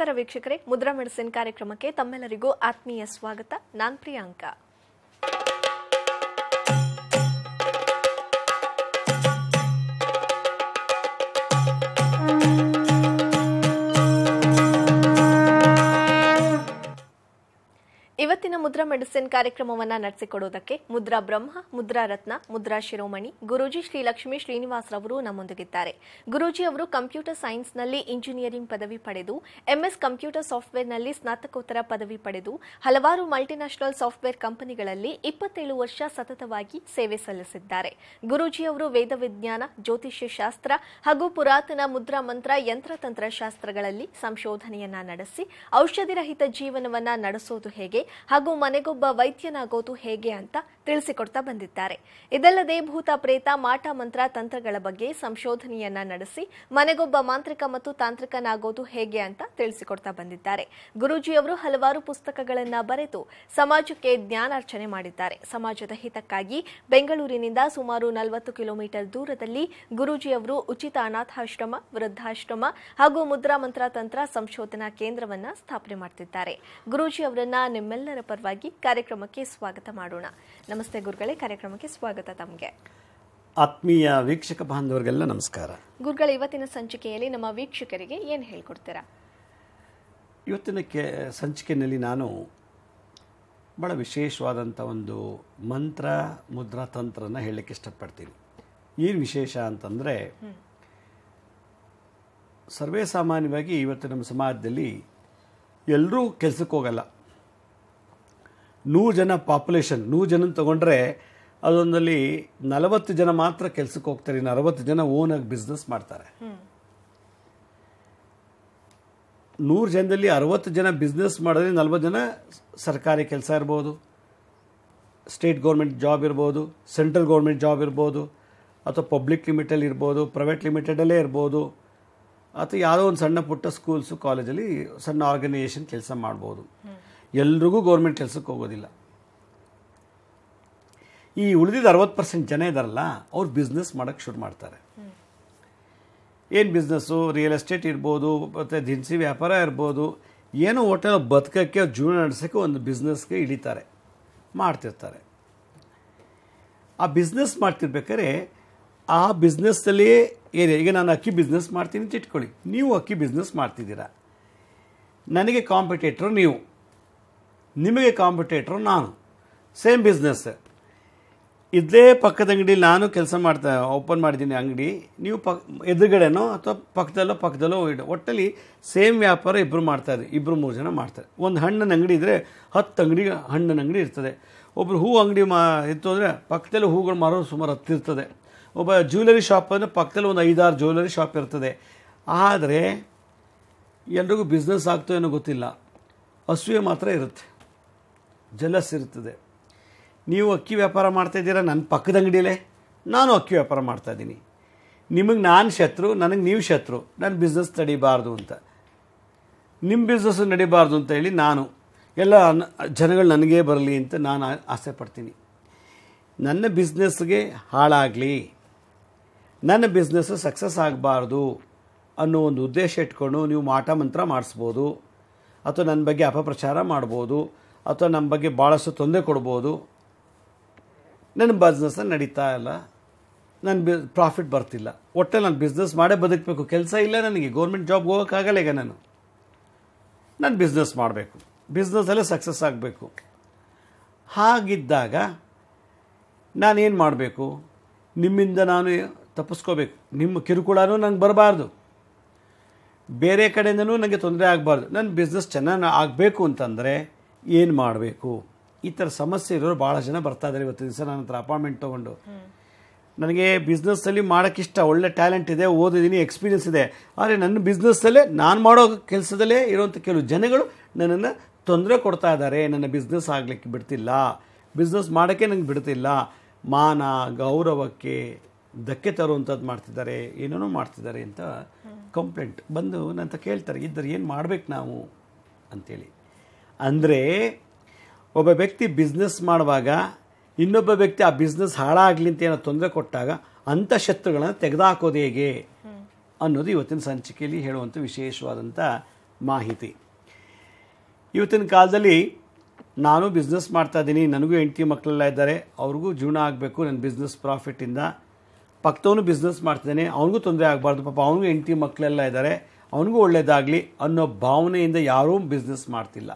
ನಮಸ್ಕಾರ ವೀಕ್ಷಕರೇ ಮುದ್ರಾ ಮೆಡಿಸಿನ್ ಕಾರ್ಯಕ್ರಮಕ್ಕೆ ತಮ್ಮೆಲ್ಲರಿಗೂ ಆತ್ಮೀಯ ಸ್ವಾಗತ ನಾನ್ ಪ್ರಿಯಾಂಕಾ ಇವತ್ತಿನ ಮುದ್ರಾ ಮೆಡಿಸಿನ್ ಕಾರ್ಯಕ್ರಮವನ್ನ ನಡೆಸಿಕೊಡುವುದಕ್ಕೆ ಮುದ್ರಾ ಬ್ರಹ್ಮ ಮುದ್ರಾ ರತ್ನ ಮುದ್ರಾ ಶಿರೋಮಣಿ ಗುರೂಜಿ ಶ್ರೀ ಲಕ್ಷ್ಮೀ ಶ್ರೀನಿವಾಸ್ ರವರು ನಮ್ಮೊಂದಿಗಿದ್ದಾರೆ ಗುರೂಜಿ ಅವರು ಕಂಪ್ಯೂಟರ್ ಸೈನ್ಸ್ನಲ್ಲಿ ಇಂಜಿನಿಯರಿಂಗ್ ಪದವಿ ಪಡೆದು ಎಂಎಸ್ ಕಂಪ್ಯೂಟರ್ ಸಾಫ್ಟ್ವೇರ್ನಲ್ಲಿ ಸ್ನಾತಕೋತ್ತರ ಪದವಿ ಪಡೆದು ಹಲವಾರು ಮಲ್ಟಿನ್ಯಾಷನಲ್ ಸಾಫ್ಟ್ವೇರ್ ಕಂಪನಿಗಳಲ್ಲಿ ಇಪ್ಪತ್ತೇಳು ವರ್ಷ ಸತತವಾಗಿ ಸೇವೆ ಸಲ್ಲಿಸಿದ್ದಾರೆ ಗುರೂಜಿ ಅವರು ವೇದ ವಿಜ್ಞಾನ ಜ್ಯೋತಿಷ್ಯ ಶಾಸ್ತ್ರ ಹಾಗೂ ಪುರಾತನ ಮುದ್ರಾ ಮಂತ್ರ ಯಂತ್ರತಂತ್ರ ಶಾಸ್ತ್ರಗಳಲ್ಲಿ ಸಂಶೋಧನೆಯನ್ನ ನಡೆಸಿ ಔಷಧಿ ರಹಿತ ಜೀವನವನ್ನ ನಡೆಸೋದು ಹೇಗೆ ಹಾಗೂ ಮನೆಗೊಬ್ಬ ವೈದ್ಯನಾಗೋದು ಹೇಗೆ ಅಂತ ತಿಳಿಸಿಕೊಡ್ತಾ ಬಂದಿದ್ದಾರೆ ಇದಲ್ಲದೆ ಭೂತ ಪ್ರೇತ ಮಾಟ ಮಂತ್ರ ತಂತ್ರಗಳ ಬಗ್ಗೆ ಸಂಶೋಧನೆಯನ್ನ ನಡೆಸಿ ಮನೆಗೊಬ್ಬ ಮಾಂತ್ರಿಕ ಮತ್ತು ತಾಂತ್ರಿಕನಾಗೋದು ಹೇಗೆ ಅಂತ ತಿಳಿಸಿಕೊಡ್ತಾ ಬಂದಿದ್ದಾರೆ ಗುರೂಜಿ ಅವರು ಹಲವಾರು ಪುಸ್ತಕಗಳನ್ನ ಬರೆದು ಸಮಾಜಕ್ಕೆ ಜ್ಞಾನಾರ್ಚನೆ ಮಾಡಿದ್ದಾರೆ ಸಮಾಜದ ಹಿತಕ್ಕಾಗಿ ಬೆಂಗಳೂರಿನಿಂದ ಸುಮಾರು ನಲವತ್ತು ಕಿಲೋಮೀಟರ್ ದೂರದಲ್ಲಿ ಗುರೂಜಿ ಅವರು ಉಚಿತ ಅನಾಥಾಶ್ರಮ ವೃದ್ಧಾಶ್ರಮ ಹಾಗೂ ಮುದ್ರಾ ಮಂತ್ರ ತಂತ್ರ ಸಂಶೋಧನಾ ಕೇಂದ್ರವನ್ನ ಸ್ಥಾಪನೆ ಮಾಡ್ತಿದ್ದಾರೆ ಗುರೂಜಿ ಅವರನ್ನ ನಿಮ್ಮೆಲ್ಲರ ಪರವಾಗಿ ಕಾರ್ಯಕ್ರಮಕ್ಕೆ ಸ್ವಾಗತ ಮಾಡೋಣ ನಮಸ್ತೆ ಗುರುಗಳೇ ಕಾರ್ಯಕ್ರಮಕ್ಕೆ ಸ್ವಾಗತ ತಮಗೆ ಆತ್ಮೀಯ ವೀಕ್ಷಕ ಬಾಂಧವರಿಗೆಲ್ಲ ನಮಸ್ಕಾರ ಗುರುಗಳ ಇವತ್ತಿನ ಸಂಚಿಕೆಯಲ್ಲಿ ನಮ್ಮ ವೀಕ್ಷಕರಿಗೆ ಏನ್ ಹೇಳ್ಕೊಡ್ತೀರಾ ಇವತ್ತಿನ ಕೆ ಸಂಚಿಕೆಯಲ್ಲಿ ನಾನು ಭಾಳ ವಿಶೇಷವಾದಂಥ ಒಂದು ಮಂತ್ರ ಮುದ್ರಾ ತಂತ್ರನ ಹೇಳಲಿಕ್ಕೆ ಇಷ್ಟಪಡ್ತೀನಿ ಏನು ವಿಶೇಷ ಅಂತಂದರೆ ಸರ್ವೇ ಸಾಮಾನ್ಯವಾಗಿ ಇವತ್ತು ನಮ್ಮ ಸಮಾಜದಲ್ಲಿ ಎಲ್ಲರೂ ಕೆಲಸಕ್ಕೆ ಹೋಗಲ್ಲ ನೂರು ಜನ ಪಾಪ್ಯುಲೇಷನ್ ನೂರು ಜನ ತಗೊಂಡ್ರೆ ಅದೊಂದಲ್ಲಿ ನಲವತ್ತು ಜನ ಮಾತ್ರ ಕೆಲಸಕ್ಕೆ ಹೋಗ್ತಾರೆ ಇನ್ನು ಅರವತ್ತು ಜನ ಓನಾಗಿ ಬಿಸ್ನೆಸ್ ಮಾಡ್ತಾರೆ ನೂರು ಜನದಲ್ಲಿ ಅರವತ್ತು ಜನ ಬಿಸ್ನೆಸ್ ಮಾಡಿದ್ರೆ ನಲ್ವತ್ತು ಜನ ಸರ್ಕಾರಿ ಕೆಲಸ ಇರ್ಬೋದು ಸ್ಟೇಟ್ ಗೌರ್ಮೆಂಟ್ ಜಾಬ್ ಇರ್ಬೋದು ಸೆಂಟ್ರಲ್ ಗೌರ್ಮೆಂಟ್ ಜಾಬ್ ಇರ್ಬೋದು ಅಥವಾ ಪಬ್ಲಿಕ್ ಲಿಮಿಟಲ್ಲಿ ಇರ್ಬೋದು ಪ್ರೈವೇಟ್ ಲಿಮಿಟೆಡಲ್ಲೇ ಇರ್ಬೋದು ಅಥವಾ ಯಾವುದೋ ಒಂದು ಸಣ್ಣ ಪುಟ್ಟ ಸ್ಕೂಲ್ಸು ಕಾಲೇಜಲ್ಲಿ ಸಣ್ಣ ಆರ್ಗನೈಸೇಷನ್ ಕೆಲಸ ಮಾಡ್ಬೋದು ಎಲ್ರಿಗೂ ಗೌರ್ಮೆಂಟ್ ಕೆಲಸಕ್ಕೆ ಹೋಗೋದಿಲ್ಲ ಈ ಉಳಿದಿದ್ದ ಅರವತ್ತು ಪರ್ಸೆಂಟ್ ಜನ ಇದಾರಲ್ಲ ಅವ್ರು ಬಿಸ್ನೆಸ್ ಮಾಡೋಕ್ಕೆ ಶುರು ಮಾಡ್ತಾರೆ ಏನು ಬಿಸ್ನೆಸ್ಸು ರಿಯಲ್ ಎಸ್ಟೇಟ್ ಇರ್ಬೋದು ಮತ್ತು ದಿನಸಿ ವ್ಯಾಪಾರ ಇರ್ಬೋದು ಏನೋ ಹೋಟೆಲ್ ಬದುಕೋಕ್ಕೆ ಜೀವನ ನಡೆಸೋಕ್ಕೆ ಒಂದು ಬಿಸ್ನೆಸ್ಗೆ ಇಳಿತಾರೆ ಮಾಡ್ತಿರ್ತಾರೆ ಆ ಬಿಸ್ನೆಸ್ ಮಾಡ್ತಿರ್ಬೇಕಾದ್ರೆ ಆ ಬಿಸ್ನೆಸ್ಸಲ್ಲಿ ಏನು ಈಗ ನಾನು ಅಕ್ಕಿ ಬಿಸ್ನೆಸ್ ಮಾಡ್ತೀನಿ ಅಂತ ಇಟ್ಕೊಳ್ಳಿ ನೀವು ಅಕ್ಕಿ ಬಿಸ್ನೆಸ್ ಮಾಡ್ತಿದ್ದೀರಾ ನನಗೆ ಕಾಂಪಿಟೇಟ್ರು ನೀವು ನಿಮಗೆ ಕಾಂಪಿಟೇಟ್ರು ನಾನು ಸೇಮ್ ಬಿಸ್ನೆಸ್ ಇದೇ ಪಕ್ಕದ ಅಂಗಡಿ ನಾನು ಕೆಲಸ ಮಾಡ್ತಾ ಓಪನ್ ಮಾಡಿದ್ದೀನಿ ಅಂಗಡಿ ನೀವು ಪಕ್ ಎದುರುಗಡೆನೋ ಅಥವಾ ಪಕ್ಕದಲ್ಲೋ ಪಕ್ಕದಲ್ಲೋ ಇಡ ಒಟ್ಟಲ್ಲಿ ಸೇಮ್ ವ್ಯಾಪಾರ ಇಬ್ಬರು ಮಾಡ್ತಾರೆ ಇಬ್ಬರು ಮೂರು ಜನ ಮಾಡ್ತಾರೆ ಒಂದು ಹಣ್ಣಿನ ಅಂಗಡಿ ಇದ್ದರೆ ಹತ್ತು ಅಂಗಡಿ ಹಣ್ಣಿನ ಅಂಗಡಿ ಇರ್ತದೆ ಒಬ್ಬರು ಹೂ ಅಂಗಡಿ ಮಾ ಇತ್ತು ಅಂದರೆ ಪಕ್ಕದಲ್ಲಿ ಹೂಗಳು ಮಾರೋರು ಸುಮಾರು ಹತ್ತಿರ್ತದೆ ಒಬ್ಬ ಜ್ಯುವೆಲರಿ ಶಾಪ್ ಅಂದರೆ ಪಕ್ಕದಲ್ಲಿ ಒಂದು ಐದಾರು ಜ್ಯುವೆಲರಿ ಶಾಪ್ ಇರ್ತದೆ ಆದರೆ ಎಲ್ರಿಗೂ ಬಿಸ್ನೆಸ್ ಆಗ್ತೋ ಏನೋ ಗೊತ್ತಿಲ್ಲ ಹಸುವೆ ಮಾತ್ರ ಇರುತ್ತೆ ಜಲಸ್ ಇರ್ತದೆ ನೀವು ಅಕ್ಕಿ ವ್ಯಾಪಾರ ಮಾಡ್ತಾಯಿದ್ದೀರಾ ನನ್ನ ಪಕ್ಕದ ಅಂಗಡಿಯಲ್ಲೇ ನಾನು ಅಕ್ಕಿ ವ್ಯಾಪಾರ ಮಾಡ್ತಾಯಿದ್ದೀನಿ ನಿಮಗೆ ನಾನು ಶತ್ರು ನನಗೆ ನೀವು ಶತ್ರು ನನ್ನ ಬಿಸ್ನೆಸ್ ತಡಿಬಾರ್ದು ಅಂತ ನಿಮ್ಮ ಬಿಸ್ನೆಸ್ ನಡಿಬಾರ್ದು ಅಂತ ಹೇಳಿ ನಾನು ಎಲ್ಲ ನ- ಜನಗಳು ನನಗೇ ಬರಲಿ ಅಂತ ನಾನು ಆ- ಆಸೆ ಪಡ್ತೀನಿ ನನ್ನ ಬಿಸ್ನೆಸ್ಗೆ ಹಾಳಾಗಲಿ ನನ್ನ ಬಿಸ್ನೆಸ್ ಸಕ್ಸಸ್ ಆಗಬಾರ್ದು ಅನ್ನೋ ಒಂದು ಉದ್ದೇಶ ಇಟ್ಕೊಂಡು ನೀವು ಮಾಟ ಮಂತ್ರ ಮಾಡಿಸ್ಬೋದು ಅಥವಾ ನನ್ನ ಬಗ್ಗೆ ಅಪಪ್ರಚಾರ ಮಾಡ್ಬೋದು ಅಥವಾ ನಮ್ಮ ಬಗ್ಗೆ ಭಾಳಷ್ಟು ತೊಂದರೆ ಕೊಡ್ಬೋದು ನನ್ನ ಬಿಸ್ನೆಸ್ ನಡೀತಾ ಇಲ್ಲ ನನ್ನ ಬಿ ಪ್ರಾಫಿಟ್ ಬರ್ತಿಲ್ಲ ಒಟ್ಟೆ ನಾನು ಬಿಸ್ನೆಸ್ ಮಾಡೇ ಬದುಕಬೇಕು ಕೆಲಸ ಇಲ್ಲ ನನಗೆ ಗೌರ್ಮೆಂಟ್ ಜಾಬ್ಗೆ ಹೋಗೋಕ್ಕಾಗಲ್ಲ ಈಗ ನಾನು ನಾನು ಬಿಸ್ನೆಸ್ ಮಾಡಬೇಕು ಬಿಸ್ನೆಸ್ಸಲ್ಲೇ ಸಕ್ಸಸ್ ಆಗಬೇಕು ಹಾಗಿದ್ದಾಗ ನಾನೇನು ಮಾಡಬೇಕು ನಿಮ್ಮಿಂದ ನಾನು ತಪ್ಪಿಸ್ಕೋಬೇಕು ನಿಮ್ಮ ಕಿರುಕುಳನೂ ನಂಗೆ ಬರಬಾರ್ದು ಬೇರೆ ಕಡೆಯಿಂದನೂ ನನಗೆ ತೊಂದರೆ ಆಗಬಾರ್ದು ನನ್ನ ಬಿಸ್ನೆಸ್ ಚೆನ್ನಾಗಿ ಆಗಬೇಕು ಅಂತಂದರೆ ಏನು ಮಾಡಬೇಕು ಈ ಥರ ಸಮಸ್ಯೆ ಇರೋರು ಭಾಳ ಜನ ಬರ್ತಾ ಇದ್ದಾರೆ ಇವತ್ತು ದಿವಸ ನನ್ನ ಹತ್ರ ಅಪಾಯಿಂಟ್ಮೆಂಟ್ ತೊಗೊಂಡು ನನಗೆ ಬಿಸ್ನೆಸ್ಸಲ್ಲಿ ಮಾಡೋಕ್ಕಿಷ್ಟ ಒಳ್ಳೆ ಟ್ಯಾಲೆಂಟ್ ಇದೆ ಓದಿದ್ದೀನಿ ಎಕ್ಸ್ಪೀರಿಯನ್ಸ್ ಇದೆ ಆದರೆ ನನ್ನ ಬಿಸ್ನೆಸ್ಸಲ್ಲೇ ನಾನು ಮಾಡೋ ಕೆಲಸದಲ್ಲೇ ಇರುವಂಥ ಕೆಲವು ಜನಗಳು ನನ್ನನ್ನು ತೊಂದರೆ ಕೊಡ್ತಾ ಇದ್ದಾರೆ ನನ್ನ ಬಿಸ್ನೆಸ್ ಆಗಲಿಕ್ಕೆ ಬಿಡ್ತಿಲ್ಲ ಬಿಸ್ನೆಸ್ ಮಾಡೋಕ್ಕೆ ನಂಗೆ ಬಿಡ್ತಿಲ್ಲ ಮಾನ ಗೌರವಕ್ಕೆ ಧಕ್ಕೆ ತರುವಂಥದ್ದು ಮಾಡ್ತಿದ್ದಾರೆ ಏನೇನೋ ಮಾಡ್ತಿದ್ದಾರೆ ಅಂತ ಕಂಪ್ಲೇಂಟ್ ಬಂದು ನಂತ ಕೇಳ್ತಾರೆ ಇದ್ದರೆ ಏನು ಮಾಡ್ಬೇಕು ನಾವು ಅಂತೇಳಿ ಅಂದರೆ ಒಬ್ಬ ವ್ಯಕ್ತಿ ಬಿಸ್ನೆಸ್ ಮಾಡುವಾಗ ಇನ್ನೊಬ್ಬ ವ್ಯಕ್ತಿ ಆ ಬಿಸ್ನೆಸ್ ಹಾಳಾಗಲಿ ಅಂತ ಏನೋ ತೊಂದರೆ ಕೊಟ್ಟಾಗ ಅಂಥ ಶತ್ರುಗಳನ್ನು ತೆಗೆದುಹಾಕೋದು ಹೇಗೆ ಅನ್ನೋದು ಇವತ್ತಿನ ಸಂಚಿಕೆಯಲ್ಲಿ ಹೇಳುವಂಥ ವಿಶೇಷವಾದಂಥ ಮಾಹಿತಿ ಇವತ್ತಿನ ಕಾಲದಲ್ಲಿ ನಾನು ಬಿಸ್ನೆಸ್ ಮಾಡ್ತಾ ಇದ್ದೀನಿ ನನಗೂ ಹೆಂಡತಿ ಮಕ್ಕಳೆಲ್ಲ ಇದ್ದಾರೆ ಅವ್ರಿಗೂ ಜೀವನ ಆಗಬೇಕು ನನ್ನ ಬಿಸ್ನೆಸ್ ಪ್ರಾಫಿಟ್ಟಿಂದ ಪಕ್ಕದವನು ಬಿಸ್ನೆಸ್ ಮಾಡ್ತಿದ್ದಾನೆ ಅವನಿಗೂ ತೊಂದರೆ ಆಗಬಾರ್ದು ಪಾಪ ಅವನಿಗೂ ಹೆಂಡತಿ ಮಕ್ಕಳೆಲ್ಲ ಇದ್ದಾರೆ ಅವನಿಗೂ ಒಳ್ಳೇದಾಗಲಿ ಅನ್ನೋ ಭಾವನೆಯಿಂದ ಯಾರೂ ಬಿಸ್ನೆಸ್ ಮಾಡ್ತಿಲ್ಲ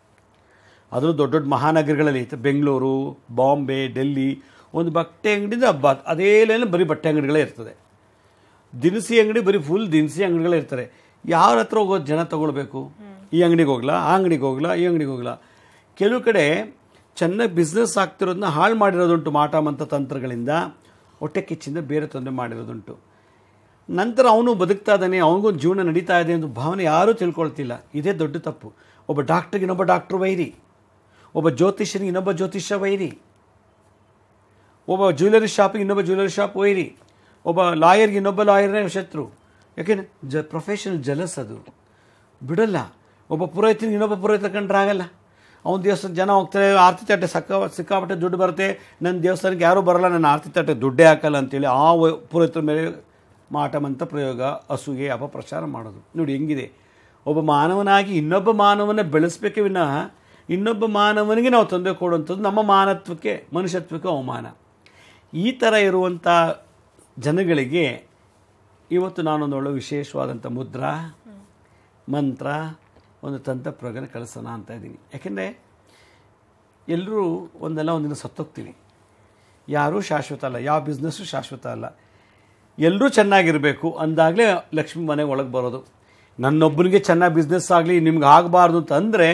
ಅದು ದೊಡ್ಡ ದೊಡ್ಡ ಮಹಾನಗರಗಳಲ್ಲಿ ಐತೆ ಬೆಂಗಳೂರು ಬಾಂಬೆ ಡೆಲ್ಲಿ ಒಂದು ಬಟ್ಟೆ ಅಂಗಡಿಯಿಂದ ಬ ಅದೇ ಲೈನ್ ಬರೀ ಬಟ್ಟೆ ಅಂಗಡಿಗಳೇ ಇರ್ತದೆ ದಿನಸಿ ಅಂಗಡಿ ಬರೀ ಫುಲ್ ದಿನಸಿ ಅಂಗಡಿಗಳೇ ಇರ್ತಾರೆ ಯಾರ ಹತ್ರ ಹೋಗೋದು ಜನ ತಗೊಳ್ಬೇಕು ಈ ಅಂಗಡಿಗೆ ಹೋಗ್ಲಾ ಆ ಅಂಗಡಿಗೆ ಹೋಗ್ಲಾ ಈ ಅಂಗಡಿಗೆ ಹೋಗ್ಲಾ ಕೆಲವು ಕಡೆ ಚೆನ್ನಾಗಿ ಬಿಸ್ನೆಸ್ ಆಗ್ತಿರೋದನ್ನ ಹಾಳು ಮಾಡಿರೋದುಂಟು ಮಾಟ ಮಂತ್ರ ತಂತ್ರಗಳಿಂದ ಹೊಟ್ಟೆ ಕಿಚ್ಚಿಂದ ಬೇರೆ ತೊಂದರೆ ಮಾಡಿರೋದುಂಟು ನಂತರ ಅವನು ಬದುಕ್ತಾ ಇದ್ದಾನೆ ಅವನಿಗೂ ಜೀವನ ನಡೀತಾ ಇದೆ ಅಂತ ಭಾವನೆ ಯಾರೂ ತಿಳ್ಕೊಳ್ತಿಲ್ಲ ಇದೇ ದೊಡ್ಡ ತಪ್ಪು ಒಬ್ಬ ಡಾಕ್ಟ್ರಿಗೆ ಇನ್ನೊಬ್ಬ ಡಾಕ್ಟ್ರು ವೈರಿ ಒಬ್ಬ ಜ್ಯೋತಿಷ್ಯನಿಗೆ ಇನ್ನೊಬ್ಬ ಜ್ಯೋತಿಷ್ಯ ವೈರಿ ಒಬ್ಬ ಜ್ಯುವೆಲರಿ ಶಾಪಿಗೆ ಇನ್ನೊಬ್ಬ ಜ್ಯುವೆಲರಿ ಶಾಪ್ ವೈರಿ ಒಬ್ಬ ಲಾಯರ್ಗೆ ಇನ್ನೊಬ್ಬ ಲಾಯರ್ನೇ ಶತ್ರು ಯಾಕೆಂದ್ರೆ ಜ ಪ್ರೊಫೆಷನಲ್ ಜಲಸ್ ಅದು ಬಿಡಲ್ಲ ಒಬ್ಬ ಪುರೋಹಿತನಿಗೆ ಇನ್ನೊಬ್ಬ ಪುರೋಹಿತ ಕಂಡ್ರೆ ಆಗಲ್ಲ ಅವ್ನ ದೇವಸ್ಥಾನ ಜನ ಹೋಗ್ತಾರೆ ಆರತಿ ತಟ್ಟೆ ಸಕ್ಕ ಸಿಕ್ಕಾಪಟ್ಟೆ ದುಡ್ಡು ಬರುತ್ತೆ ನನ್ನ ದೇವಸ್ಥಾನಕ್ಕೆ ಯಾರೂ ಬರಲ್ಲ ನನ್ನ ಆರತಿ ತಟ್ಟೆ ದುಡ್ಡೇ ಹಾಕಲ್ಲ ಅಂತೇಳಿ ಆ ವ- ಪುರೋಹಿತರ ಮೇಲೆ ಮಾಟಮಂತ ಪ್ರಯೋಗ ಅಸೂಯೆ ಅಪಪ್ರಚಾರ ಮಾಡೋದು ನೋಡಿ ಹೆಂಗಿದೆ ಒಬ್ಬ ಮಾನವನಾಗಿ ಇನ್ನೊಬ್ಬ ಮಾನವನ ಬೆಳೆಸಬೇಕೆ ವಿನಃ ಇನ್ನೊಬ್ಬ ಮಾನವನಿಗೆ ನಾವು ತೊಂದರೆ ಕೊಡುವಂಥದ್ದು ನಮ್ಮ ಮಾನತ್ವಕ್ಕೆ ಮನುಷ್ಯತ್ವಕ್ಕೆ ಅವಮಾನ ಈ ಥರ ಇರುವಂಥ ಜನಗಳಿಗೆ ಇವತ್ತು ನಾನೊಂದು ಒಳ್ಳೆ ವಿಶೇಷವಾದಂಥ ಮುದ್ರಾ ಮಂತ್ರ ಒಂದು ತಂತ್ರ ಪ್ರಯೋಗನ ಕಳಿಸೋಣ ಅಂತ ಇದ್ದೀನಿ ಯಾಕೆಂದರೆ ಎಲ್ಲರೂ ಒಂದಲ್ಲ ಒಂದಿನ ಸತ್ತೋಗ್ತೀವಿ ಯಾರೂ ಶಾಶ್ವತ ಅಲ್ಲ ಯಾವ ಬಿಸ್ನೆಸ್ಸು ಶಾಶ್ವತ ಅಲ್ಲ ಎಲ್ಲರೂ ಚೆನ್ನಾಗಿರಬೇಕು ಅಂದಾಗಲೇ ಲಕ್ಷ್ಮಿ ಮನೆಗೆ ಒಳಗೆ ಬರೋದು ನನ್ನೊಬ್ಬನಿಗೆ ಚೆನ್ನಾಗಿ ಬಿಸ್ನೆಸ್ ಆಗಲಿ ನಿಮ್ಗೆ ಆಗಬಾರ್ದು ಅಂತ ಅಂದರೆ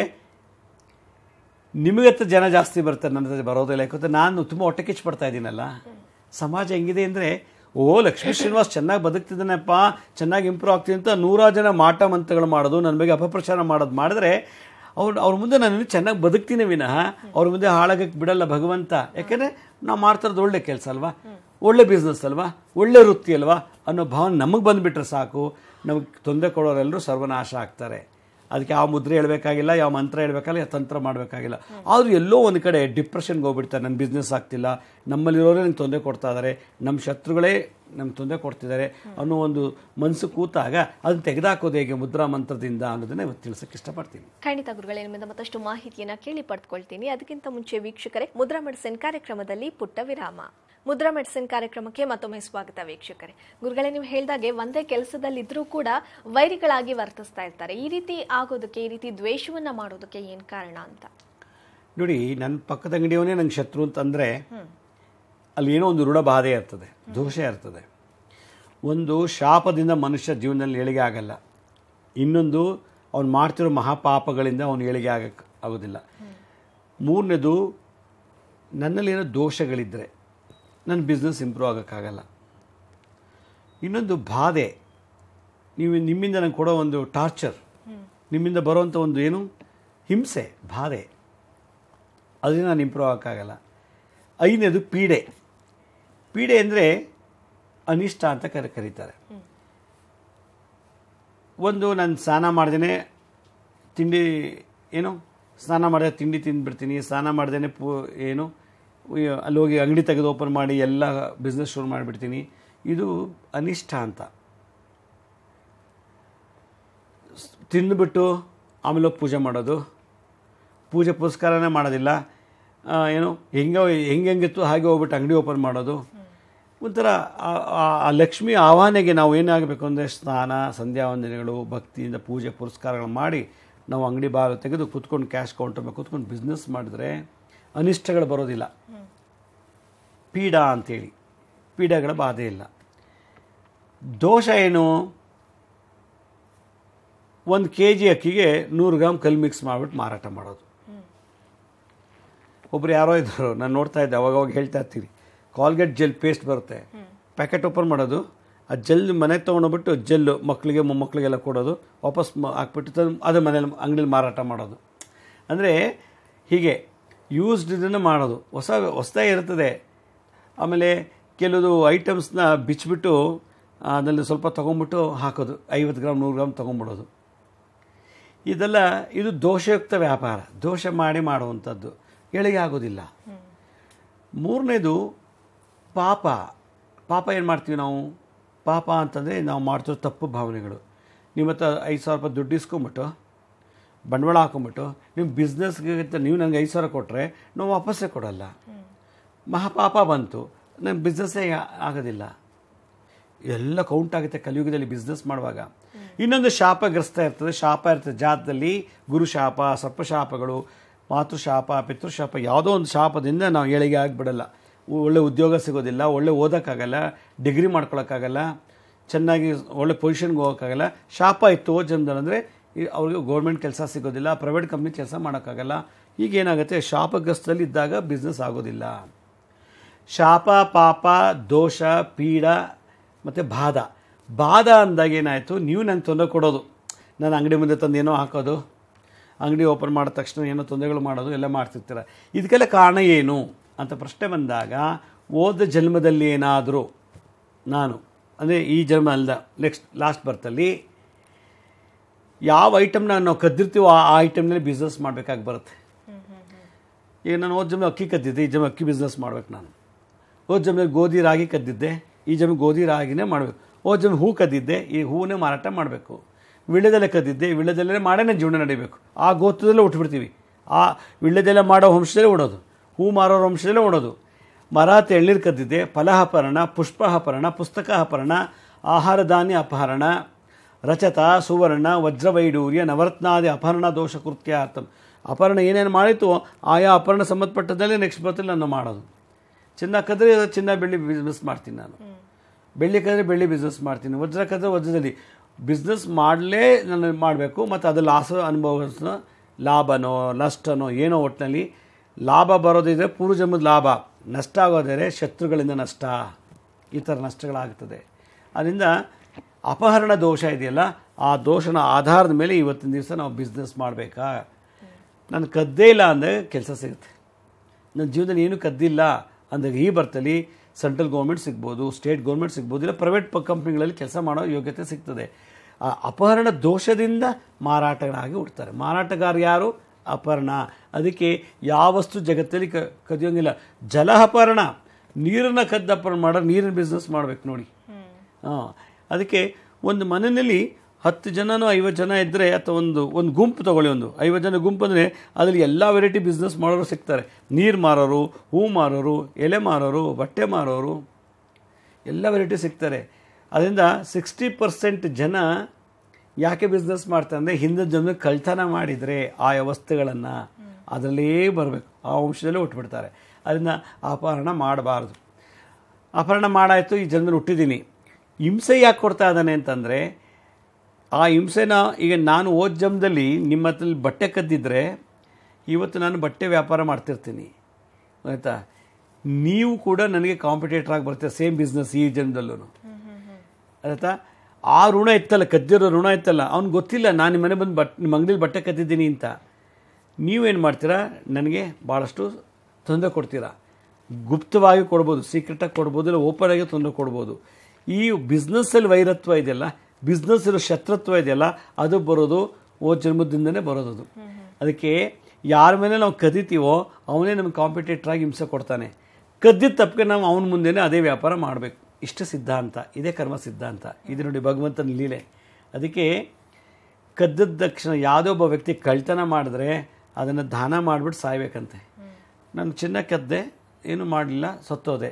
ನಿಮಗೆ ಹತ್ರ ಜನ ಜಾಸ್ತಿ ಬರ್ತಾರೆ ನನ್ನ ಹತ್ರ ಬರೋದಿಲ್ಲ ಯಾಕಂದ್ರೆ ನಾನು ತುಂಬ ಹೊಟ್ಟೆ ಕಿಚ್ಚು ಪಡ್ತಾ ಇದ್ದೀನಲ್ಲ ಸಮಾಜ ಹೆಂಗಿದೆ ಅಂದರೆ ಓ ಲಕ್ಷ್ಮೀ ಶ್ರೀನಿವಾಸ್ ಚೆನ್ನಾಗಿ ಬದುಕ್ತಿದ್ದಾನಪ್ಪ ಚೆನ್ನಾಗಿ ಇಂಪ್ರೂವ್ ಆಗ್ತೀನಿ ಅಂತ ನೂರಾರು ಜನ ಮಾಟ ಮಂತ್ರಗಳು ಮಾಡೋದು ನನ್ನ ಬಗ್ಗೆ ಅಪಪ್ರಚಾರ ಮಾಡೋದು ಮಾಡಿದ್ರೆ ಅವ್ರು ಅವ್ರ ಮುಂದೆ ನಾನು ಚೆನ್ನಾಗಿ ಬದುಕ್ತೀನಿ ವಿನಃ ಅವ್ರ ಮುಂದೆ ಹಾಳಾಗಕ್ಕೆ ಬಿಡಲ್ಲ ಭಗವಂತ ಯಾಕೆಂದರೆ ನಾವು ಮಾಡ್ತಿರೋದು ಒಳ್ಳೆ ಕೆಲಸ ಅಲ್ವಾ ಒಳ್ಳೆ ಬಿಸ್ನೆಸ್ ಅಲ್ವಾ ಒಳ್ಳೆ ವೃತ್ತಿ ಅಲ್ವಾ ಅನ್ನೋ ಭಾವನೆ ನಮಗೆ ಬಂದುಬಿಟ್ರೆ ಸಾಕು ನಮಗೆ ತೊಂದರೆ ಕೊಡೋರೆಲ್ಲರೂ ಸರ್ವನಾಶ ಆಗ್ತಾರೆ ಅದಕ್ಕೆ ಯಾವ ಮುದ್ರೆ ಹೇಳಬೇಕಾಗಿಲ್ಲ ಯಾವ ಮಂತ್ರ ಹೇಳಬೇಕಾಗಿಲ್ಲ ಯಾವ ತಂತ್ರ ಮಾಡಬೇಕಾಗಿಲ್ಲ ಆದರೂ ಎಲ್ಲೋ ಒಂದು ಕಡೆ ಡಿಪ್ರೆಷನ್ಗೆ ಹೋಗ್ಬಿಡ್ತಾರೆ ನನ್ನ ಬಿಸ್ನೆಸ್ ಆಗ್ತಿಲ್ಲ ನಮ್ಮಲ್ಲಿರೋರೇ ನಂಗೆ ತೊಂದರೆ ಕೊಡ್ತಾ ಇದ್ದಾರೆ ನಮ್ಮ ಶತ್ರುಗಳೇ ನಮ್ಗೆ ತೊಂದರೆ ಕೊಡ್ತಿದ್ದಾರೆ ಅನ್ನೋ ಒಂದು ಮನಸ್ಸು ಕೂತಾಗ ಅದನ್ನು ತೆಗೆದಾಕೋದು ಹೇಗೆ ಮುದ್ರಾ ಮಂತ್ರದಿಂದ ಅನ್ನೋದನ್ನ ಇವತ್ತು ತಿಳಿಸೋಕ್ಕೆ ಇಷ್ಟಪಡ್ತೀನಿ ಖಂಡಿತ ಗುರುಗಳೇ ನಿಮ್ಮಿಂದ ಮತ್ತಷ್ಟು ಮಾಹಿತಿಯನ್ನ ಕೇಳಿ ಪಡೆದುಕೊಳ್ತೀನಿ ಅದಕ್ಕಿಂತ ಮುಂಚೆ ವೀಕ್ಷಕರೇ ಮುದ್ರಾ ಮೆಡಿಸಿನ್ ಕಾರ್ಯಕ್ರಮದಲ್ಲಿ ಪುಟ್ಟ ವಿರಾಮ ಮುದ್ರಾ ಮೆಡಿಸಿನ್ ಕಾರ್ಯಕ್ರಮಕ್ಕೆ ಮತ್ತೊಮ್ಮೆ ಸ್ವಾಗತ ವೀಕ್ಷಕರೇ ಗುರುಗಳೇ ನೀವು ಹೇಳ್ದಾಗೆ ಒಂದೇ ಕೆಲಸದಲ್ಲಿದ್ರೂ ಕೂಡ ವೈರಿಗಳಾಗಿ ವರ್ತಿಸ್ತಾ ಇರ್ತಾರೆ ಈ ರೀತಿ ಆಗೋದಕ್ಕೆ ಈ ರೀತಿ ದ್ವೇಷವನ್ನ ಮಾಡೋದಕ್ಕೆ ಏನ್ ಕಾರಣ ಅಂತ ನೋಡಿ ನನ್ನ ಪಕ್ಕದ ಅಂಗಡಿಯವನೇ ನಂಗೆ ಶತ್ರು ಅಂತಂದರೆ ಅಲ್ಲಿ ಏನೋ ಒಂದು ಋಣ ಬಾಧೆ ಇರ್ತದೆ ದೋಷ ಇರ್ತದೆ ಒಂದು ಶಾಪದಿಂದ ಮನುಷ್ಯ ಜೀವನದಲ್ಲಿ ಏಳಿಗೆ ಆಗಲ್ಲ ಇನ್ನೊಂದು ಅವ್ನು ಮಾಡ್ತಿರೋ ಮಹಾಪಾಪಗಳಿಂದ ಅವನು ಏಳಿಗೆ ಆಗಕ್ಕೆ ಆಗೋದಿಲ್ಲ ಮೂರನೇದು ನನ್ನಲ್ಲಿ ಏನೋ ದೋಷಗಳಿದ್ದರೆ ನನ್ನ ಬಿಸ್ನೆಸ್ ಇಂಪ್ರೂವ್ ಆಗೋಕ್ಕಾಗಲ್ಲ ಇನ್ನೊಂದು ಬಾಧೆ ನೀವು ನಿಮ್ಮಿಂದ ನಂಗೆ ಕೊಡೋ ಒಂದು ಟಾರ್ಚರ್ ನಿಮ್ಮಿಂದ ಬರುವಂಥ ಒಂದು ಏನು ಹಿಂಸೆ ಬಾಧೆ ಅದರಿಂದ ನಾನು ಇಂಪ್ರೂವ್ ಆಗೋಕ್ಕಾಗಲ್ಲ ಐದನೇದು ಪೀಡೆ ಪೀಡೆ ಅಂದರೆ ಅನಿಷ್ಟ ಅಂತ ಕರೆ ಕರೀತಾರೆ ಒಂದು ನಾನು ಸ್ನಾನ ಮಾಡ್ದೇನೆ ತಿಂಡಿ ಏನು ಸ್ನಾನ ಮಾಡಿದೆ ತಿಂಡಿ ತಿಂದ್ಬಿಡ್ತೀನಿ ಸ್ನಾನ ಮಾಡ್ದೇನೆ ಪೂ ಏನು ಉಯ್- ಅಲ್ಲಿ ಹೋಗಿ ಅಂಗಡಿ ತೆಗೆದು ಓಪನ್ ಮಾಡಿ ಎಲ್ಲ ಬಿಸ್ನೆಸ್ ಶುರು ಮಾಡಿಬಿಡ್ತೀನಿ ಇದು ಅನಿಷ್ಟ ಅಂತ ಸ್- ತಿಂದುಬಿಟ್ಟು ಆಮೇಲೆ ಹೋಗಿ ಪೂಜೆ ಮಾಡೋದು ಪೂಜೆ ಪುರಸ್ಕಾರನೇ ಮಾಡೋದಿಲ್ಲ ಆ, ಏನು ಹೆಂಗೆ ಹೆಂಗೆ ಹೆಂಗಿತ್ತು ಹಾಗೆ ಹೋಗ್ಬಿಟ್ಟು ಅಂಗಡಿ ಓಪನ್ ಮಾಡೋದು ಒಂಥರ ಆ- ಆ- ಆ ಲಕ್ಷ್ಮಿ ಆಹ್ವಾನೆಗೆ ನಾವು ಏನಾಗಬೇಕು ಅಂದರೆ ಸ್ನಾನ ಸಂಧ್ಯಾ ವಂದನೆಗಳು ಭಕ್ತಿಯಿಂದ ಪೂಜೆ ಪುರಸ್ಕಾರಗಳು ಮಾಡಿ ನಾವು ಅಂಗಡಿ ಬಾಗಿಲು ತೆಗೆದು ಕೂತ್ಕೊಂಡು ಕ್ಯಾಶ್ ಕೌಂಟರ್ ಮೇಲೆ ಕೂತ್ಕೊಂಡು ಬಿಸ್ನೆಸ್ ಮಾಡಿದ್ರೆ ಅನಿಷ್ಟಗಳು ಬರೋದಿಲ್ಲ ಪೀಡ ಅಂತೇಳಿ ಪೀಡಗಳ ಬಾಧೆ ಇಲ್ಲ ದೋಷ ಏನು ಒಂದು ಕೆ ಜಿ ಅಕ್ಕಿಗೆ ನೂರು ಗ್ರಾಮ್ ಕಲ್ ಮಿಕ್ಸ್ ಮಾಡಿಬಿಟ್ಟು ಮಾರಾಟ ಮಾಡೋದು ಒಬ್ರು ಯಾರೋ ಇದ್ದರು ನಾನು ನೋಡ್ತಾ ಇದ್ದೆ ಅವಾಗ ಅವಾಗ ಹೇಳ್ತಾ ಇರ್ತೀರಿ ಕಾಲ್ಗೇಟ್ ಜೆಲ್ ಪೇಸ್ಟ್ ಬರುತ್ತೆ ಪ್ಯಾಕೆಟ್ ಓಪನ್ ಮಾಡೋದು ಆ ಜೆಲ್ ಮನೆಗೆ ತೊಗೊಂಡೋಗ್ಬಿಟ್ಟು ಜೆಲ್ಲು ಮಕ್ಕಳಿಗೆ ಮೊಮ್ಮಕ್ಕಳಿಗೆಲ್ಲ ಕೊಡೋದು ವಾಪಸ್ ಮ ಹಾಕ್ಬಿಟ್ಟು ತಂದು ಅದು ಮನೇಲಿ ಅಂಗಡಿಲಿ ಮಾರಾಟ ಮಾಡೋದು ಅಂದರೆ ಹೀಗೆ ಯೂಸ್ಡ್ ಇದನ್ನು ಮಾಡೋದು ಹೊಸ ಹೊಸದೇ ಇರ್ತದೆ ಆಮೇಲೆ ಕೆಲವು ಐಟಮ್ಸ್ನ ಬಿಚ್ಚಿಬಿಟ್ಟು ಅದರಲ್ಲಿ ಸ್ವಲ್ಪ ತೊಗೊಂಬಿಟ್ಟು ಹಾಕೋದು ಐವತ್ತು ಗ್ರಾಮ್ ನೂರು ಗ್ರಾಮ್ ತೊಗೊಂಬಿಡೋದು ಇದೆಲ್ಲ ಇದು ದೋಷಯುಕ್ತ ವ್ಯಾಪಾರ ದೋಷ ಮಾಡಿ ಮಾಡುವಂಥದ್ದು ಏಳಿಗೆ ಆಗೋದಿಲ್ಲ ಮೂರನೇದು ಪಾಪ ಪಾಪ ಏನು ಮಾಡ್ತೀವಿ ನಾವು ಪಾಪ ಅಂತಂದರೆ ನಾವು ಮಾಡ್ತಿರೋ ತಪ್ಪು ಭಾವನೆಗಳು ನಿಮ್ಮ ಹತ್ರ ಐದು ಸಾವಿರ ರೂಪಾಯಿ ದುಡ್ಡು ಇಸ್ಕೊಂಬಿಟ್ಟು ಬಂಡವಾಳ ಹಾಕೊಂಬಿಟ್ಟು ನಿಮ್ಮ ಬಿಸ್ನೆಸ್ಗೆ ನೀವು ನನಗೆ ಐದು ಸಾವಿರ ಕೊಟ್ಟರೆ ನಾವು ವಾಪಸ್ಸೇ ಕೊಡಲ್ಲ ಮಹಾಪಾಪ ಬಂತು ನನ್ನ ಬಿಸ್ನೆಸ್ಸೇ ಆಗೋದಿಲ್ಲ ಎಲ್ಲ ಕೌಂಟ್ ಆಗುತ್ತೆ ಕಲಿಯುಗದಲ್ಲಿ ಬಿಸ್ನೆಸ್ ಮಾಡುವಾಗ ಇನ್ನೊಂದು ಶಾಪಗ್ರಸ್ತ ಇರ್ತದೆ ಶಾಪ ಇರ್ತದೆ ಜಾತದಲ್ಲಿ ಗುರು ಶಾಪ ಸರ್ಪಶಾಪಗಳು ಮಾತೃಶಾಪ ಪಿತೃಶಾಪ ಯಾವುದೋ ಒಂದು ಶಾಪದಿಂದ ನಾವು ಏಳಿಗೆ ಆಗಿಬಿಡಲ್ಲ ಒಳ್ಳೆ ಉದ್ಯೋಗ ಸಿಗೋದಿಲ್ಲ ಒಳ್ಳೆ ಓದೋಕ್ಕಾಗಲ್ಲ ಡಿಗ್ರಿ ಮಾಡ್ಕೊಳಕ್ಕಾಗಲ್ಲ ಚೆನ್ನಾಗಿ ಒಳ್ಳೆ ಪೊಸಿಷನ್ಗೆ ಹೋಗೋಕ್ಕಾಗಲ್ಲ ಶಾಪ ಇತ್ತು ಓ ಜನ್ಮದಲ್ಲಿ ಅಂದರೆ ಅವ್ರಿಗೆ ಗೌರ್ಮೆಂಟ್ ಕೆಲಸ ಸಿಗೋದಿಲ್ಲ ಪ್ರೈವೇಟ್ ಕಂಪ್ನಿ ಕೆಲಸ ಮಾಡೋಕ್ಕಾಗಲ್ಲ ಈಗ ಏನಾಗುತ್ತೆ ಶಾಪಗ್ರಸ್ತದಲ್ಲಿ ಇದ್ದಾಗ ಬಿಸ್ನೆಸ್ ಆಗೋದಿಲ್ಲ ಶಾಪ ಪಾಪ ದೋಷ ಪೀಡ ಮತ್ತು ಬಾಧ ಬಾಧ ಅಂದಾಗ ಏನಾಯಿತು ನೀವು ನಂಗೆ ತೊಂದರೆ ಕೊಡೋದು ನಾನು ಅಂಗಡಿ ಮುಂದೆ ತಂದು ಏನೋ ಹಾಕೋದು ಅಂಗಡಿ ಓಪನ್ ಮಾಡಿದ ತಕ್ಷಣ ಏನೋ ತೊಂದರೆಗಳು ಮಾಡೋದು ಎಲ್ಲ ಮಾಡ್ತಿರ್ತೀರ ಇದಕ್ಕೆಲ್ಲ ಕಾರಣ ಏನು ಅಂತ ಪ್ರಶ್ನೆ ಬಂದಾಗ ಓದ ಜನ್ಮದಲ್ಲಿ ಏನಾದರೂ ನಾನು ಅಂದರೆ ಈ ಜನ್ಮ ಅಲ್ದ ನೆಕ್ಸ್ಟ್ ಲಾಸ್ಟ್ ಬರ್ತಲ್ಲಿ ಯಾವ ಐಟಮ್ನ ನಾವು ಕದ್ದಿರ್ತೀವೋ ಆ ಐಟಮ್ನಲ್ಲಿ ಬಿಸ್ನೆಸ್ ಮಾಡಬೇಕಾಗಿ ಬರುತ್ತೆ ಈಗ ನಾನು ಹೋದ ಜನ ಅಕ್ಕಿ ಕದ್ದಿದ್ದೆ ಈ ಜನ ಅಕ್ಕಿ ಬಿಸ್ನೆಸ್ ಮಾಡ್ಬೇಕು ನಾನು ಹೋದ ಜನ ಗೋಧಿ ರಾಗಿ ಕದ್ದಿದ್ದೆ ಈ ಜನ ಗೋಧಿ ರಾಗಿನೇ ಮಾಡಬೇಕು ಹೋದ ಜನ ಹೂ ಕದ್ದಿದ್ದೆ ಈ ಹೂವನ್ನೇ ಮಾರಾಟ ಮಾಡಬೇಕು ವಿಳ್ಯದೆಲೆ ಕದ್ದಿದ್ದೆ ವಿಳ್ಯದೆಲೆ ಮಾಡೇನೆ ಜೀವನ ನಡಿಬೇಕು ಆ ಗೋತ್ರದಲ್ಲೇ ಉಟ್ಬಿಡ್ತೀವಿ ಆ ವಿಳ್ಯದೆಲೆ ಮಾಡೋ ವಂಶದಲ್ಲೇ ಉಡೋದು ಹೂ ಮಾರೋ ವಂಶದಲ್ಲೇ ಉಡೋದು ಮರ ಎಳ್ನೀರು ಕದ್ದಿದ್ದೆ ಫಲಹಪರಣ ಪುಷ್ಪಹಪರಣ ಪುಸ್ತಕ ಅಪಹರಣ ಆಹಾರ ಧಾನ್ಯ ಅಪಹರಣ ರಚತ ಸುವರ್ಣ ವಜ್ರವೈಡೂರ್ಯ ನವರತ್ನಾದಿ ಅಪಹರಣ ದೋಷ ಕೃತ್ಯಾರ್ಥಂ ಅಪಹರಣ ಏನೇನು ಮಾಡಿತ್ತು ಆಯಾ ಅಪಹರಣ ಸಂಬಂಧಪಟ್ಟದಲ್ಲೇ ನೆಕ್ಸ್ಟ್ ಬರ್ತಲ್ಲಿ ನಾನು ಮಾಡೋದು ಚಿನ್ನ ಕದ್ರೆ ಚಿನ್ನ ಬೆಳ್ಳಿ ಬಿಸ್ನೆಸ್ ಮಾಡ್ತೀನಿ ನಾನು ಬೆಳ್ಳಿ ಕದ್ರೆ ಬೆಳ್ಳಿ ಬಿಸ್ನೆಸ್ ಮಾಡ್ತೀನಿ ವಜ್ರ ಕದ್ರೆ ವಜ್ರದಲ್ಲಿ ಬಿಸ್ನೆಸ್ ಮಾಡಲೇ ನಾನು ಮಾಡಬೇಕು ಮತ್ತು ಅದು ಲಾಸ್ ಅನುಭವಿಸೋ ಲಾಭನೋ ನಷ್ಟನೋ ಏನೋ ಒಟ್ಟಿನಲ್ಲಿ ಲಾಭ ಬರೋದಿದ್ರೆ ಪೂರ್ವಜನ್ಮದ ಲಾಭ ನಷ್ಟ ಆಗೋದರೆ ಶತ್ರುಗಳಿಂದ ನಷ್ಟ ಈ ಥರ ನಷ್ಟಗಳಾಗ್ತದೆ ಅದರಿಂದ ಅಪಹರಣ ದೋಷ ಇದೆಯಲ್ಲ ಆ ದೋಷನ ಆಧಾರದ ಮೇಲೆ ಇವತ್ತಿನ ದಿವಸ ನಾವು ಬಿಸ್ನೆಸ್ ಮಾಡಬೇಕಾ ನಾನು ಕದ್ದೇ ಇಲ್ಲ ಅಂದರೆ ಕೆಲಸ ಸಿಗುತ್ತೆ ನನ್ನ ಜೀವನದಲ್ಲಿ ಏನೂ ಕದ್ದಿಲ್ಲ ಅಂದಾಗ ಈ ಬರ್ತಲ್ಲಿ ಸೆಂಟ್ರಲ್ ಗೌರ್ಮೆಂಟ್ ಸಿಗ್ಬೋದು ಸ್ಟೇಟ್ ಗೌರ್ಮೆಂಟ್ ಸಿಗ್ಬೋದು ಇಲ್ಲ ಪ್ರೈವೇಟ್ ಕಂಪ್ನಿಗಳಲ್ಲಿ ಕೆಲಸ ಮಾಡೋ ಯೋಗ್ಯತೆ ಸಿಗ್ತದೆ ಆ ಅಪಹರಣ ದೋಷದಿಂದ ಮಾರಾಟಗಾರಾಗಿ ಹುಡ್ತಾರೆ ಮಾರಾಟಗಾರ ಯಾರು ಅಪಹರಣ ಅದಕ್ಕೆ ಯಾವ ವಸ್ತು ಜಗತ್ತಲ್ಲಿ ಕ ಕದಿಯೋಂಗಿಲ್ಲ ಜಲ ಅಪಹರಣ ನೀರನ್ನು ಕದ್ದು ಅಪಹರಣ ಮಾಡೋ ನೀರಿನ ಬಿಸ್ನೆಸ್ ಮಾಡ್ಬೇಕು ನೋಡಿ ಹಾಂ ಅದಕ್ಕೆ ಒಂದು ಮನೆಯಲ್ಲಿ ಹತ್ತು ಜನನೋ ಐವತ್ತು ಜನ ಇದ್ದರೆ ಅಥವಾ ಒಂದು ಒಂದು ಗುಂಪು ತೊಗೊಳ್ಳಿ ಒಂದು ಐವತ್ತು ಜನ ಗುಂಪು ಅಂದರೆ ಅದರಲ್ಲಿ ಎಲ್ಲ ವೆರೈಟಿ ಬಿಸ್ನೆಸ್ ಮಾಡೋರು ಸಿಗ್ತಾರೆ ನೀರು ಮಾರೋರು ಹೂ ಮಾರೋರು ಎಲೆ ಮಾರೋರು ಬಟ್ಟೆ ಮಾರೋರು ಎಲ್ಲ ವೆರೈಟಿ ಸಿಗ್ತಾರೆ ಅದರಿಂದ ಸಿಕ್ಸ್ಟಿ ಪರ್ಸೆಂಟ್ ಜನ ಯಾಕೆ ಬಿಸ್ನೆಸ್ ಮಾಡ್ತಾರೆ ಅಂದರೆ ಹಿಂದಿನ ಜನ ಕಳ್ತನ ಮಾಡಿದರೆ ಆ ವ್ಯವಸ್ಥೆಗಳನ್ನು ಅದರಲ್ಲೇ ಬರಬೇಕು ಆ ವಂಶದಲ್ಲೇ ಹುಟ್ಬಿಡ್ತಾರೆ ಅದರಿಂದ ಅಪಹರಣ ಮಾಡಬಾರ್ದು ಅಪಹರಣ ಮಾಡಾಯಿತು ಈ ಜನ್ಮದಲ್ಲಿ ಹುಟ್ಟಿದ್ದೀನಿ ಹಿಂಸೆ ಯಾಕೆ ಕೊಡ್ತಾ ಇದ್ದಾನೆ ಅಂತಂದರೆ ಆ ಹಿಂಸೆನ ಈಗ ನಾನು ಓದ್ ಜನ್ಮದಲ್ಲಿ ನಿಮ್ಮ ಹತ್ರ ಬಟ್ಟೆ ಕದ್ದಿದ್ರೆ ಇವತ್ತು ನಾನು ಬಟ್ಟೆ ವ್ಯಾಪಾರ ಮಾಡ್ತಿರ್ತೀನಿ ಆಯಿತಾ ನೀವು ಕೂಡ ನನಗೆ ಕಾಂಪಿಟೇಟರ್ ಆಗಿ ಬರ್ತೀರ ಸೇಮ್ ಬಿಸ್ನೆಸ್ ಈ ಜನ್ಮದಲ್ಲೂ ಆಯ್ತಾ ಆ ಋಣ ಇತ್ತಲ್ಲ ಕದ್ದಿರೋ ಋಣ ಇತ್ತಲ್ಲ ಅವ್ನಿಗೆ ಗೊತ್ತಿಲ್ಲ ನಾನು ನಿಮ್ಮ ಮನೆ ಬಂದು ಬಟ್ ನಿಮ್ಮ ಅಂಗಡಿಲಿ ಬಟ್ಟೆ ಕದ್ದಿದ್ದೀನಿ ಅಂತ ನೀವೇನು ಮಾಡ್ತೀರಾ ನನಗೆ ಭಾಳಷ್ಟು ತೊಂದರೆ ಕೊಡ್ತೀರಾ ಗುಪ್ತವಾಗಿ ಕೊಡ್ಬೋದು ಸೀಕ್ರೆಟಾಗಿ ಕೊಡ್ಬೋದು ಇಲ್ಲ ಓಪನ್ ಆಗಿ ತೊಂದರೆ ಕೊಡ್ಬೋದು ಈ ಬಿಸ್ನೆಸ್ಸಲ್ಲಿ ವೈರತ್ವ ಇದೆಯಲ್ಲ ಬಿಸ್ನೆಸ್ ಇರೋ ಶತ್ರುತ್ವ ಇದೆಯಲ್ಲ ಅದು ಬರೋದು ಓ ಜನ್ಮದಿಂದನೇ ಬರೋದು ಅದಕ್ಕೆ ಯಾರ ಮೇಲೆ ನಾವು ಕದಿತೀವೋ ಅವನೇ ನಮ್ಗೆ ಕಾಂಪಿಟೇಟರ್ ಆಗಿ ಹಿಂಸೆ ಕೊಡ್ತಾನೆ ಕದ್ದಿದ್ದ ತಪ್ಪಿಗೆ ನಾವು ಅವನ ಮುಂದೆನೇ ಅದೇ ವ್ಯಾಪಾರ ಮಾಡಬೇಕು ಇಷ್ಟ ಸಿದ್ಧಾಂತ ಇದೇ ಕರ್ಮ ಸಿದ್ಧಾಂತ ಇದು ನೋಡಿ ಭಗವಂತನ ಲೀಲೆ ಅದಕ್ಕೆ ಕದ್ದದ ತಕ್ಷಣ ಯಾವುದೋ ಒಬ್ಬ ವ್ಯಕ್ತಿ ಕಳ್ತನ ಮಾಡಿದ್ರೆ ಅದನ್ನು ದಾನ ಮಾಡಿಬಿಟ್ಟು ಸಾಯ್ಬೇಕಂತೆ ನಾನು ಚಿನ್ನ ಕದ್ದೆ ಏನು ಮಾಡಲಿಲ್ಲ ಸತ್ತೋದೆ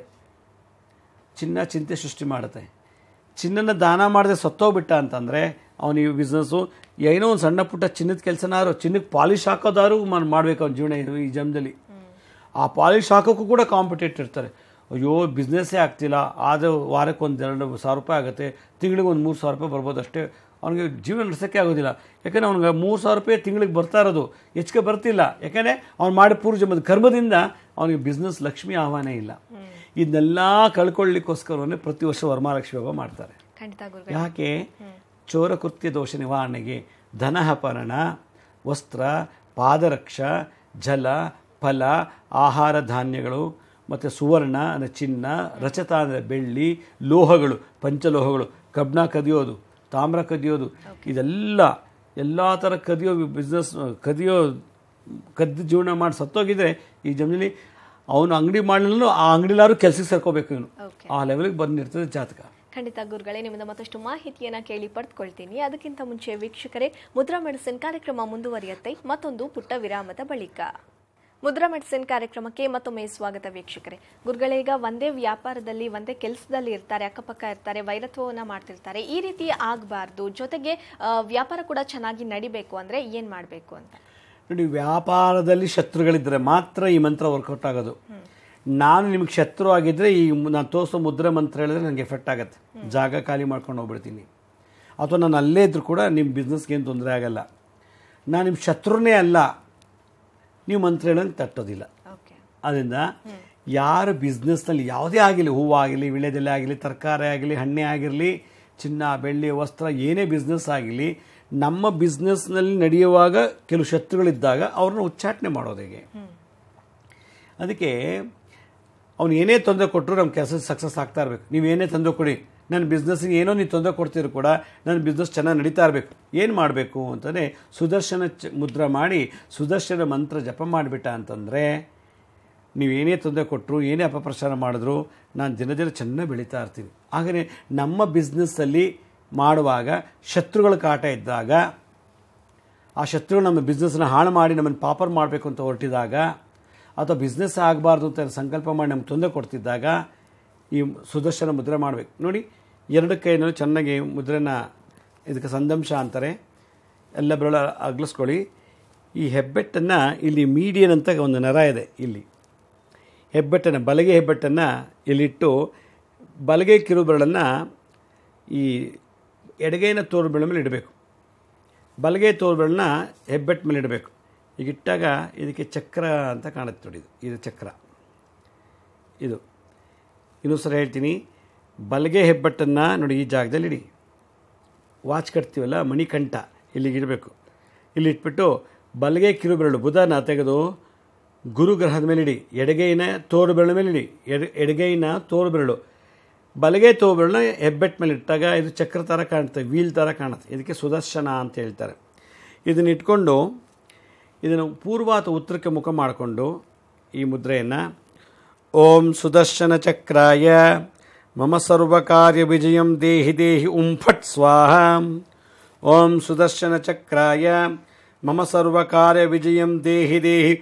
ಚಿನ್ನ ಚಿಂತೆ ಸೃಷ್ಟಿ ಮಾಡುತ್ತೆ ಚಿನ್ನನ ದಾನ ಮಾಡದೆ ಸತ್ತೋಗ್ಬಿಟ್ಟ ಅಂತಂದರೆ ಅವನಿಗೆ ಬಿಸ್ನೆಸ್ಸು ಏನೋ ಒಂದು ಸಣ್ಣ ಪುಟ್ಟ ಚಿನ್ನದ ಕೆಲಸನಾರು ಚಿನ್ನಕ್ಕೆ ಪಾಲಿಶ್ ಹಾಕೋದಾರು ಮಾಡಬೇಕು ಅವ್ನ ಜೀವನ ಇದು ಈ ಜನ್ಮದಲ್ಲಿ ಆ ಪಾಲಿಶ್ ಹಾಕೋಕ್ಕೂ ಕೂಡ ಕಾಂಪಿಟೇಟರ್ ಇರ್ತಾರೆ ಅಯ್ಯೋ ಬಿಸ್ನೆಸ್ಸೇ ಆಗ್ತಿಲ್ಲ ಆದರೆ ವಾರಕ್ಕೆ ಒಂದು ಎರಡು ಸಾವಿರ ರೂಪಾಯಿ ಆಗುತ್ತೆ ತಿಂಗಳಿಗೆ ಒಂದು ಮೂರು ಸಾವಿರ ರೂಪಾಯಿ ಬರ್ಬೋದು ಅಷ್ಟೇ ಅವನಿಗೆ ಜೀವನ ನಡೆಸೋಕ್ಕೆ ಆಗೋದಿಲ್ಲ ಯಾಕಂದರೆ ಅವ್ನಿಗೆ ಮೂರು ಸಾವಿರ ರೂಪಾಯಿ ತಿಂಗಳಿಗೆ ಬರ್ತಾ ಇರೋದು ಹೆಚ್ಚಿಗೆ ಬರ್ತಿಲ್ಲ ಯಾಕಂದರೆ ಅವ್ನು ಮಾಡಿ ಪೂರ್ವಜನ್ಮದ ಕರ್ಮದಿಂದ ಅವನಿಗೆ ಬಿಸ್ನೆಸ್ ಲಕ್ಷ್ಮಿ ಆಹ್ವಾನ ಇಲ್ಲ ಇದನ್ನೆಲ್ಲ ಕಳ್ಕೊಳ್ಳಿಕ್ಕೋಸ್ಕರವೇ ಪ್ರತಿ ವರ್ಷ ವರಮಹಾಲಕ್ಷ್ಮಿ ಹಬ್ಬ ಮಾಡ್ತಾರೆ ಖಂಡಿತ ಗುರುಗಳೇ ಯಾಕೆ ಚೋರ ಕೃತ್ಯ ದೋಷ ನಿವಾರಣೆಗೆ ಧನ ಅಪಹರಣ ವಸ್ತ್ರ ಪಾದರಕ್ಷ ಜಲ ಫಲ ಆಹಾರ ಧಾನ್ಯಗಳು ಮತ್ತು ಸುವರ್ಣ ಅಂದರೆ ಚಿನ್ನ ರಚತ ಅಂದರೆ ಬೆಳ್ಳಿ ಲೋಹಗಳು ಪಂಚಲೋಹಗಳು ಕಬ್ಣ ಕದಿಯೋದು ತಾಮ್ರ ಕದಿಯೋದು ಇದೆಲ್ಲ ಎಲ್ಲ ಥರ ಕದಿಯೋ ಬಿಸ್ನೆಸ್ ಕದಿಯೋ ಕದ್ದು ಜೀವನ ಮಾಡಿ ಸತ್ತೋಗಿದ್ರೆ ಈ ಜಮೀನಲ್ಲಿ ಅವನು ಅಂಗಡಿ ಮಾಡಲು ಆ ಅಂಗಡಿಲಾರು ಕೆಲಸಕ್ಕೆ ಸೇರ್ಕೋಬೇಕು ಇವನು Okay. ಆ ಲೆವೆಲ್ಗೆ ಬಂದಿರ್ತದೆ ಜಾತಕ ಖಂಡಿತ ಗುರುಗಳೇ ನಿಮ್ಮಿಂದ ಮತ್ತಷ್ಟು ಮಾಹಿತಿಯನ್ನ ಕೇಳಿ ಪಡೆದುಕೊಳ್ತೀನಿ ಅದಕ್ಕಿಂತ ಮುಂಚೆ ವೀಕ್ಷಕರೇ ಮುದ್ರಾ ಮೆಡಿಸಿನ್ ಕಾರ್ಯಕ್ರಮ ಮುಂದುವರಿಯುತ್ತೆ ಮತ್ತೊಂದು ಪುಟ್ಟ ವಿರಾಮದ ಬಳಿಕ ಮುದ್ರಾ ಮೆಡಿಸಿನ್ ಕಾರ್ಯಕ್ರಮಕ್ಕೆ ಮತ್ತೊಮ್ಮೆ ಸ್ವಾಗತ ವೀಕ್ಷಕರೇ ಗುರುಗಳೇ ಈಗ ಒಂದೇ ವ್ಯಾಪಾರದಲ್ಲಿ ಒಂದೇ ಕೆಲಸದಲ್ಲಿ ಇರ್ತಾರೆ ಅಕ್ಕಪಕ್ಕ ಇರ್ತಾರೆ ವೈರತ್ವವನ್ನ ಮಾಡ್ತಿರ್ತಾರೆ ಈ ರೀತಿ ಆಗಬಾರ್ದು ಜೊತೆಗೆ ಆ, ವ್ಯಾಪಾರ ಕೂಡ ಚೆನ್ನಾಗಿ ನಡಿಬೇಕು ಅಂದ್ರೆ ಏನ್ ಮಾಡಬೇಕು ಅಂತ ನೋಡಿ ವ್ಯಾಪಾರದಲ್ಲಿ ಶತ್ರುಗಳಿದ್ದರೆ ಮಾತ್ರ ಈ ಮಂತ್ರ ವರ್ಕೌಟ್ ಆಗೋದು ನಾನು ನಿಮಗೆ ಶತ್ರು ಆಗಿದ್ದರೆ ಈ ಮು- ನಾನು ತೋರಿಸೋ ಮುದ್ರೆ ಮಂತ್ರ ಹೇಳಿದ್ರೆ ನನಗೆ ಎಫೆಕ್ಟ್ ಆಗುತ್ತೆ ಜಾಗ ಖಾಲಿ ಮಾಡ್ಕೊಂಡು ಹೋಗ್ಬಿಡ್ತೀನಿ ಅಥವಾ ನಾನು ಅಲ್ಲೇ ಇದ್ರೂ ಕೂಡ ನಿಮ್ಮ ಬಿಸ್ನೆಸ್ಗೆ ಏನು ತೊಂದರೆ ಆಗಲ್ಲ ನಾನು ನಿಮ್ಮ ಶತ್ರುನೇ ಅಲ್ಲ ನೀವು ಮಂತ್ರ ಹೇಳೋಂಗೆ ತಟ್ಟೋದಿಲ್ಲ ಓಕೆ ಅದರಿಂದ ಯಾರ ಬಿಸ್ನೆಸ್ನಲ್ಲಿ ಯಾವುದೇ ಆಗಿರಲಿ ಹೂವು ಆಗಲಿ ವಿಳೆದೆಲೆ ಆಗಲಿ ತರಕಾರಿ ಆಗಲಿ ಹಣ್ಣೆ ಆಗಿರಲಿ ಚಿನ್ನ ಬೆಳ್ಳಿ ವಸ್ತ್ರ ಏನೇ ಬಿಸ್ನೆಸ್ ಆಗಲಿ ನಮ್ಮ ಬಿಸ್ನೆಸ್ನಲ್ಲಿ ನಡೆಯುವಾಗ ಕೆಲವು ಶತ್ರುಗಳಿದ್ದಾಗ ಅವ್ರನ್ನ ಉಚ್ಚಾಟನೆ ಮಾಡೋದು ಹೇಗೆ ಅದಕ್ಕೆ ಅವ್ನು ಏನೇ ತೊಂದರೆ ಕೊಟ್ಟರು ನಮ್ಮ ಕೆಲಸ ಸಕ್ಸಸ್ ಆಗ್ತಾ ಇರಬೇಕು ನೀವು ಏನೇ ತೊಂದರೆ ಕೊಡಿ ನನ್ನ ಬಿಸ್ನೆಸ್ಗೆ ಏನೋ ನೀವು ತೊಂದರೆ ಕೊಡ್ತೀರು ಕೂಡ ನನ್ನ ಬಿಸ್ನೆಸ್ ಚೆನ್ನಾಗಿ ನಡೀತಾ ಇರಬೇಕು ಏನು ಮಾಡಬೇಕು ಅಂತಂದರೆ ಸುದರ್ಶನ ಚ ಮುದ್ರ ಮಾಡಿ ಸುದರ್ಶನ ಮಂತ್ರ ಜಪ ಮಾಡಿಬಿಟ್ಟ ಅಂತಂದರೆ ನೀವು ಏನೇ ತೊಂದರೆ ಕೊಟ್ಟರು ಏನೇ ಅಪಪ್ರಚಾರ ಮಾಡಿದ್ರು ನಾನು ದಿನ ದಿನ ಚೆನ್ನಾಗಿ ಬೆಳೀತಾ ಇರ್ತೀನಿ ಹಾಗೆಯೇ ನಮ್ಮ ಬಿಸ್ನೆಸ್ಸಲ್ಲಿ ಮಾಡುವಾಗ ಶತ್ರುಗಳ ಕಾಟ ಇದ್ದಾಗ ಆ ಶತ್ರುಗಳು ನಮ್ಮ ಬಿಸ್ನೆಸ್ನ ಹಾಳು ಮಾಡಿ ನಮ್ಮನ್ನು ಪಾಪರ್ ಮಾಡಬೇಕು ಅಂತ ಹೊರಟಿದಾಗ ಅಥವಾ ಬಿಸ್ನೆಸ್ ಆಗಬಾರ್ದು ಅಂತ ಸಂಕಲ್ಪ ಮಾಡಿ ನಮ್ಗೆ ತೊಂದರೆ ಕೊಡ್ತಿದ್ದಾಗ ಈ ಸುದರ್ಶನ ಮುದ್ರೆ ಮಾಡಬೇಕು ನೋಡಿ ಎರಡು ಕೈನಲ್ಲೂ ಚೆನ್ನಾಗಿ ಮುದ್ರೆನ ಇದಕ್ಕೆ ಸಂದಂಶ ಅಂತಾರೆ ಎಲ್ಲ ಬೆರಳ ಅಗ್ಲಿಸ್ಕೊಳ್ಳಿ ಈ ಹೆಬ್ಬೆಟ್ಟನ್ನು ಇಲ್ಲಿ ಮೀಡಿಯನ್ ಅಂತ ಒಂದು ನರ ಇದೆ ಇಲ್ಲಿ ಹೆಬ್ಬೆಟ್ಟನ್ನು ಬಲಗೆ ಹೆಬ್ಬೆಟ್ಟನ್ನು ಇಲ್ಲಿಟ್ಟು ಬಲಗೆ ಕಿರು ಬೆರಳನ್ನು ಈ ಎಡಗೈನ ತೋರು ಬೆರಳ ಮೇಲೆ ಇಡಬೇಕು ಬಲಗೈ ತೋರು ಬೆರಳನ್ನ ಹೆಬ್ಬೆಟ್ಟ ಮೇಲೆ ಇಡಬೇಕು ಈಗ ಇಟ್ಟಾಗ ಇದಕ್ಕೆ ಚಕ್ರ ಅಂತ ಕಾಣುತ್ತೆ ನೋಡಿ ಇದು ಇದು ಚಕ್ರ ಇದು ಇನ್ನೊಂದು ಸಲ ಹೇಳ್ತೀನಿ ಬಲಗೆ ಹೆಬ್ಬೆಟ್ಟನ್ನು ನೋಡಿ ಈ ಜಾಗದಲ್ಲಿ ಇಡಿ ವಾಚ್ ಕಟ್ತೀವಲ್ಲ ಮಣಿಕಂಠ ಇಲ್ಲಿಗೆ ಇಡಬೇಕು ಇಲ್ಲಿ ಇಟ್ಬಿಟ್ಟು ಬಲಗೈ ಕಿರು ಬೆರಳು ಬುಧನ ತೆಗೆದು ಗುರುಗ್ರಹದ ಮೇಲೆ ಇಡಿ ಎಡಗೈನ ತೋರು ಬೆರಳ ಮೇಲೆ ಇಡಿ ಎಡ ಎಡಗೈನ ತೋರು ಬೆರಳು ಬಲಗೈ ತೋರು ಬೆರಳನ್ನ ಹೆಬ್ಬೆಟ್ ಮೇಲೆ ಇಟ್ಟಾಗ ಇದು ಚಕ್ರ ಥರ ಕಾಣುತ್ತೆ ವೀಲ್ ಥರ ಕಾಣುತ್ತೆ ಇದಕ್ಕೆ ಸುದರ್ಶನ ಅಂತ ಹೇಳ್ತಾರೆ ಇದನ್ನ ಇಟ್ಕೊಂಡು ಇದನ್ನು ಪೂರ್ವ ಅಥವಾ ಉತ್ತರಕ್ಕೆ ಮುಖ ಮಾಡಿಕೊಂಡು ಈ ಮುದ್ರೆಯನ್ನು ಓಂ ಸುದರ್ಶನ ಚಕ್ರಾಯ ಮಮ ಸರ್ವಕಾರ್ಯ ವಿಜಯಂ ದೇಹಿ ದೇಹಿ ಉಂ ಫಟ್ ಸ್ವಾಹ ಓಂ ಸುದರ್ಶನ ಚಕ್ರಾಯ ಮಮ ಸರ್ವಕಾರ್ಯ ವಿಜಯಂ ದೇಹಿ ದೇಹಿ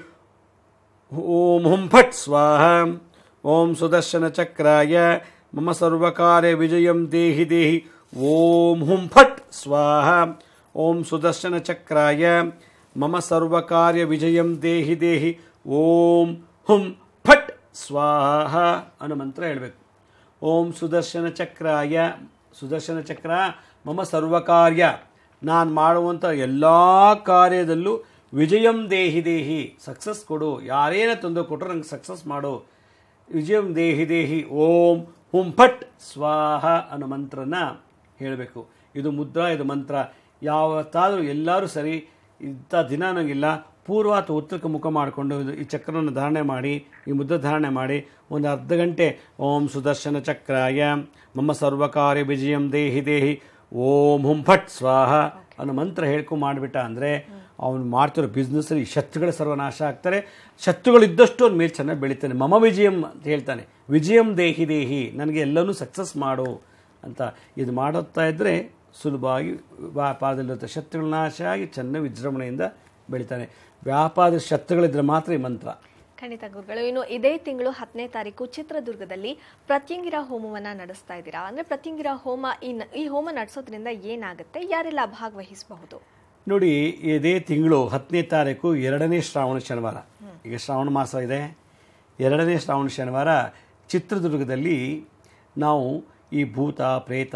ಓಂ ಹುಂ ಫಟ್ ಸ್ವಾಹ ಓಂ ಸುದರ್ಶನ ಚಕ್ರಾಯ ಮಮ ಸರ್ವಕಾರ್ಯ ವಿಜಯಂ ದೇಹಿ ದೇಹಿ ಓಂ ಹುಂ ಫಟ್ ಸ್ವಾಹ ಓಂ ಸುದರ್ಶನ ಚಕ್ರಾಯ ಮಮ ಸರ್ವಕಾರ್ಯ ವಿಜಯಂ ದೇಹಿ ದೇಹಿ ಓಂ ಹುಂ ಫಟ್ ಸ್ವಾಹ ಅನ್ನೋ ಮಂತ್ರ ಹೇಳಬೇಕು ಓಂ ಸುದರ್ಶನ ಚಕ್ರಾಯ ಸುದರ್ಶನ ಚಕ್ರ ಮಮ ಸರ್ವಕಾರ್ಯ ನಾನು ಮಾಡುವಂಥ ಎಲ್ಲ ಕಾರ್ಯದಲ್ಲೂ ವಿಜಯಂ ದೇಹಿ ದೇಹಿ ಸಕ್ಸಸ್ ಕೊಡು ಯಾರೇನ ತೊಂದರೆ ಕೊಟ್ಟರು ನಂಗೆ ಸಕ್ಸಸ್ ಮಾಡು ವಿಜಯಂ ದೇಹಿ ದೇಹಿ ಓಂ ಹುಂ ಫಟ್ ಸ್ವಾಹ ಅನ್ನೋ ಮಂತ್ರನ ಹೇಳಬೇಕು ಇದು ಮುದ್ರಾ ಇದು ಮಂತ್ರ ಯಾವತ್ತಾದರೂ ಎಲ್ಲರೂ ಸರಿ ಇಂಥ ದಿನ ನನಗಿಲ್ಲ ಪೂರ್ವ ಅಥವಾ ಉತ್ತರಕ್ಕೆ ಮುಖ ಮಾಡಿಕೊಂಡು ಇದು ಈ ಚಕ್ರವನ್ನು ಧಾರಣೆ ಮಾಡಿ ಈ ಮುದ್ರೆ ಧಾರಣೆ ಮಾಡಿ ಒಂದು ಅರ್ಧ ಗಂಟೆ ಓಂ ಸುದರ್ಶನ ಚಕ್ರಾಯ ಮಮ್ಮ ಸರ್ವಕಾರ್ಯ ವಿಜಯಂ ದೇಹಿ ದೇಹಿ ಓಂ ಹುಂ ಫಟ್ ಸ್ವಾಹ ಅನ್ನೋ ಮಂತ್ರ ಹೇಳ್ಕೊಂಡು ಮಾಡಿಬಿಟ್ಟ ಅಂದರೆ ಅವನು ಮಾಡ್ತಿರೋ ಬಿಸ್ನೆಸ್ಸಲ್ಲಿ ಶತ್ರುಗಳ ಸರ್ವನಾಶ ಆಗ್ತಾರೆ ಶತ್ರುಗಳಿದ್ದಷ್ಟು ಅವ್ನ ಮೇಲೆ ಚೆನ್ನಾಗಿ ಬೆಳಿತಾನೆ ಮಮ ವಿಜಯಂ ಅಂತ ಹೇಳ್ತಾನೆ ವಿಜಯಂ ದೇಹಿ ದೇಹಿ ನನಗೆ ಎಲ್ಲನೂ ಸಕ್ಸಸ್ ಮಾಡು ಅಂತ ಇದು ಮಾಡುತ್ತಾ ಇದ್ದರೆ ಸುಲಭವಾಗಿ ವ್ಯಾಪಾರದಲ್ಲಿರುತ್ತೆ ಶತ್ರುಗಳ ನಾಶ ಆಗಿ ಚೆನ್ನಾಗಿ ವಿಜೃಂಭಣೆಯಿಂದ ಬೆಳಿತಾನೆ ವ್ಯಾಪಾರದ ಶತ್ರುಗಳಿದ್ರೆ ಮಾತ್ರ ಈ ಮಂತ್ರ ಖಂಡಿತ ಗುರುಗಳು ಇನ್ನು ಇದೇ ತಿಂಗಳು ಹತ್ತನೇ ತಾರೀಕು ಚಿತ್ರದುರ್ಗದಲ್ಲಿ ಪ್ರತ್ಯಂಗಿರ ಹೋಮವನ್ನ ನಡೆಸ್ತಾ ಇದ್ದೀರಾ ಅಂದ್ರೆ ಪ್ರತ್ಯಂಗಿರ ಹೋಮ ಈ ನ- ಈ ಹೋಮ ನಡೆಸೋದ್ರಿಂದ ಏನಾಗುತ್ತೆ ಯಾರೆಲ್ಲ ಭಾಗವಹಿಸಬಹುದು ನೋಡಿ ಇದೇ ತಿಂಗಳು ಹತ್ತನೇ ತಾರೀಕು ಎರಡನೇ ಶ್ರಾವಣ ಶನಿವಾರ ಈಗ ಶ್ರಾವಣ ಮಾಸ ಇದೆ ಎರಡನೇ ಶ್ರಾವಣ ಶನಿವಾರ ಚಿತ್ರದುರ್ಗದಲ್ಲಿ ನಾವು ಈ ಭೂತ ಪ್ರೇತ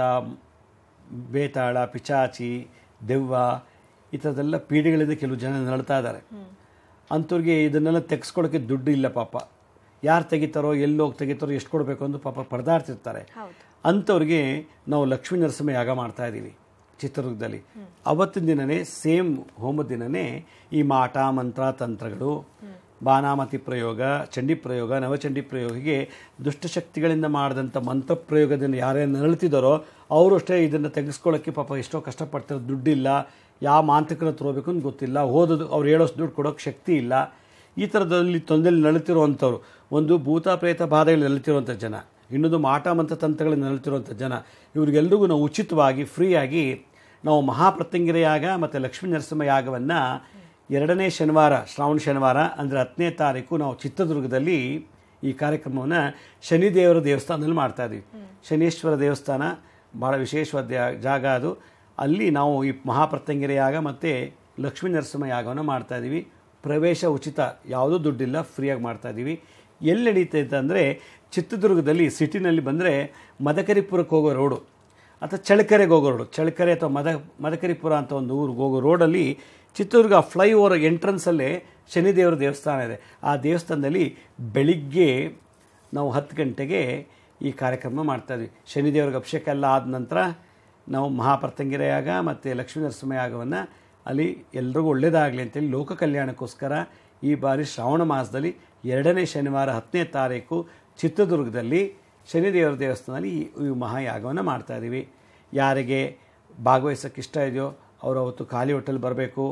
ಬೇತಾಳ ಪಿಚಾಚಿ ದೆವ್ವ ಈ ಥರದ್ದೆಲ್ಲ ಪೀಡೆಗಳಿಂದ ಕೆಲವು ಜನ ನಳ್ತಾ ಇದ್ದಾರೆ ಅಂಥವ್ರಿಗೆ ಇದನ್ನೆಲ್ಲ ತೆಗೆಸ್ಕೊಳಕ್ಕೆ ದುಡ್ಡು ಇಲ್ಲ ಪಾಪ ಯಾರು ತೆಗಿತಾರೋ ಎಲ್ಲಿ ಹೋಗಿ ತೆಗಿತಾರೋ ಎಷ್ಟು ಕೊಡಬೇಕು ಅಂತ ಪಾಪ ಪಡೆದಾಡ್ತಿರ್ತಾರೆ ಹೌದು ಅಂಥವ್ರಿಗೆ ನಾವು ಲಕ್ಷ್ಮೀ ನರಸಿಂಹ ಯಾಗ ಮಾಡ್ತಾ ಇದ್ದೀವಿ ಚಿತ್ರದುರ್ಗದಲ್ಲಿ ಅವತ್ತಿನ ದಿನನೇ ಸೇಮ್ ಹೋಮದ ದಿನನೇ ಈ ಮಾಟ ಮಂತ್ರ ತಂತ್ರಗಳು ಬಾನಾಮತಿ ಪ್ರಯೋಗ ಚಂಡಿ ಪ್ರಯೋಗ ನವಚಂಡಿ ಪ್ರಯೋಗಿಗೆ ದುಷ್ಟಶಕ್ತಿಗಳಿಂದ ಮಾಡಿದಂಥ ಮಂತ್ರ ಪ್ರಯೋಗದಿಂದ ಯಾರ್ಯಾರು ನರಳ್ತಿದ್ದಾರೋ ಅವರು ಅಷ್ಟೇ ಇದನ್ನು ತೆಗೆಸ್ಕೊಳ್ಳೋಕ್ಕೆ ಪಾಪ ಎಷ್ಟೋ ಕಷ್ಟಪಡ್ತಾರೆ ದುಡ್ಡಿಲ್ಲ ಯಾವ ಮಾಂತ್ರಿಕರ ತಗೋಬೇಕು ಅಂತ ಗೊತ್ತಿಲ್ಲ ಓದೋದು ಅವ್ರು ಹೇಳೋಷ್ಟು ದುಡ್ಡು ಕೊಡೋಕ್ಕೆ ಶಕ್ತಿ ಇಲ್ಲ ಈ ಥರದಲ್ಲಿ ತೊಂದರೆಯಲ್ಲಿ ನಳಿತಿರುವಂಥವ್ರು ಒಂದು ಭೂತ ಪ್ರೇತ ಬಾಧೆಗಳು ನಳಿತಿರುವಂಥ ಜನ ಇನ್ನೊಂದು ಮಾಟ ಮಂತ್ರ ತಂತ್ರಗಳನ್ನು ನರಳುತ್ತಿರುವಂಥ ಜನ ಇವರಿಗೆಲ್ರಿಗೂ ನಾವು ಉಚಿತವಾಗಿ ಫ್ರೀಯಾಗಿ ನಾವು ಮಹಾಪ್ರತ್ಯಂಗಿರ ಯಾಗ ಮತ್ತು ಲಕ್ಷ್ಮೀ ನರಸಿಂಹ ಯಾಗವನ್ನು ಎರಡನೇ ಶನಿವಾರ ಶ್ರಾವಣ ಶನಿವಾರ ಅಂದರೆ ಹತ್ತನೇ ತಾರೀಕು ನಾವು ಚಿತ್ರದುರ್ಗದಲ್ಲಿ ಈ ಕಾರ್ಯಕ್ರಮವನ್ನು ಶನಿದೇವರ ದೇವಸ್ಥಾನದಲ್ಲಿ ಮಾಡ್ತಾ ಇದ್ದೀವಿ ಶನೀಶ್ವರ ದೇವಸ್ಥಾನ ಭಾಳ ವಿಶೇಷವಾದ ಯಾ- ಜಾಗ ಅದು ಅಲ್ಲಿ ನಾವು ಈ ಮಹಾಪ್ರತ್ಯಂಗಿರ ಯಾಗ ಮತ್ತು ಲಕ್ಷ್ಮೀ ನರಸಿಂಹ ಯಾಗವನ್ನು ಮಾಡ್ತಾ ಇದ್ದೀವಿ ಪ್ರವೇಶ ಉಚಿತ ಯಾವುದೂ ದುಡ್ಡಿಲ್ಲ ಫ್ರೀಯಾಗಿ ಮಾಡ್ತಾ ಇದ್ದೀವಿ ಎಲ್ಲಿ ನಡೀತೈತೆ ಅಂದರೆ ಚಿತ್ರದುರ್ಗದಲ್ಲಿ ಸಿಟಿನಲ್ಲಿ ಬಂದರೆ ಮದಕರಿಪುರಕ್ಕೆ ಹೋಗೋ ರೋಡು ಅಥವಾ ಚಳ್ಳಕೆರೆಗೆ ಹೋಗೋ ರೋಡು ಚಳ್ಳಕೆರೆ ಅಥವಾ ಮದ ಮದಕರಿಪುರ ಅಂತ ಒಂದು ಊರಿಗೆ ಹೋಗೋ ರೋಡಲ್ಲಿ ಚಿತ್ರದುರ್ಗ ಫ್ಲೈಓವರ್ ಎಂಟ್ರೆನ್ಸಲ್ಲೇ ಶನಿದೇವರ ದೇವಸ್ಥಾನ ಇದೆ ಆ ದೇವಸ್ಥಾನದಲ್ಲಿ ಬೆಳಿಗ್ಗೆ ನಾವು ಹತ್ತು ಗಂಟೆಗೆ ಈ ಕಾರ್ಯಕ್ರಮ ಮಾಡ್ತಾಯಿದ್ವಿ ಶನಿದೇವ್ರಿಗೆ ಅಭಿಷೇಕ ಎಲ್ಲ ಆದ ನಂತರ ನಾವು ಮಹಾಪ್ರತಂಗಿರ ಯಾಗ ಮತ್ತು ಲಕ್ಷ್ಮೀ ನರಸಿಂಹ ಯಾಗವನ್ನು ಅಲ್ಲಿ ಎಲ್ರಿಗೂ ಒಳ್ಳೆಯದಾಗಲಿ ಅಂತೇಳಿ ಲೋಕ ಕಲ್ಯಾಣಕ್ಕೋಸ್ಕರ ಈ ಬಾರಿ ಶ್ರಾವಣ ಮಾಸದಲ್ಲಿ ಎರಡನೇ ಶನಿವಾರ ಹತ್ತನೇ ತಾರೀಕು ಚಿತ್ರದುರ್ಗದಲ್ಲಿ ಶನಿದೇವರ ದೇವಸ್ಥಾನದಲ್ಲಿ ಈ ಈ ಮಹಾಯಾಗವನ್ನು ಮಾಡ್ತಾ ಇದ್ದೀವಿ ಯಾರಿಗೆ ಭಾಗವಹಿಸೋಕ್ಕೆ ಇಷ್ಟ ಇದೆಯೋ ಅವರು ಅವತ್ತು ಖಾಲಿ ಹೊಟ್ಟೆಲಿ ಬರಬೇಕು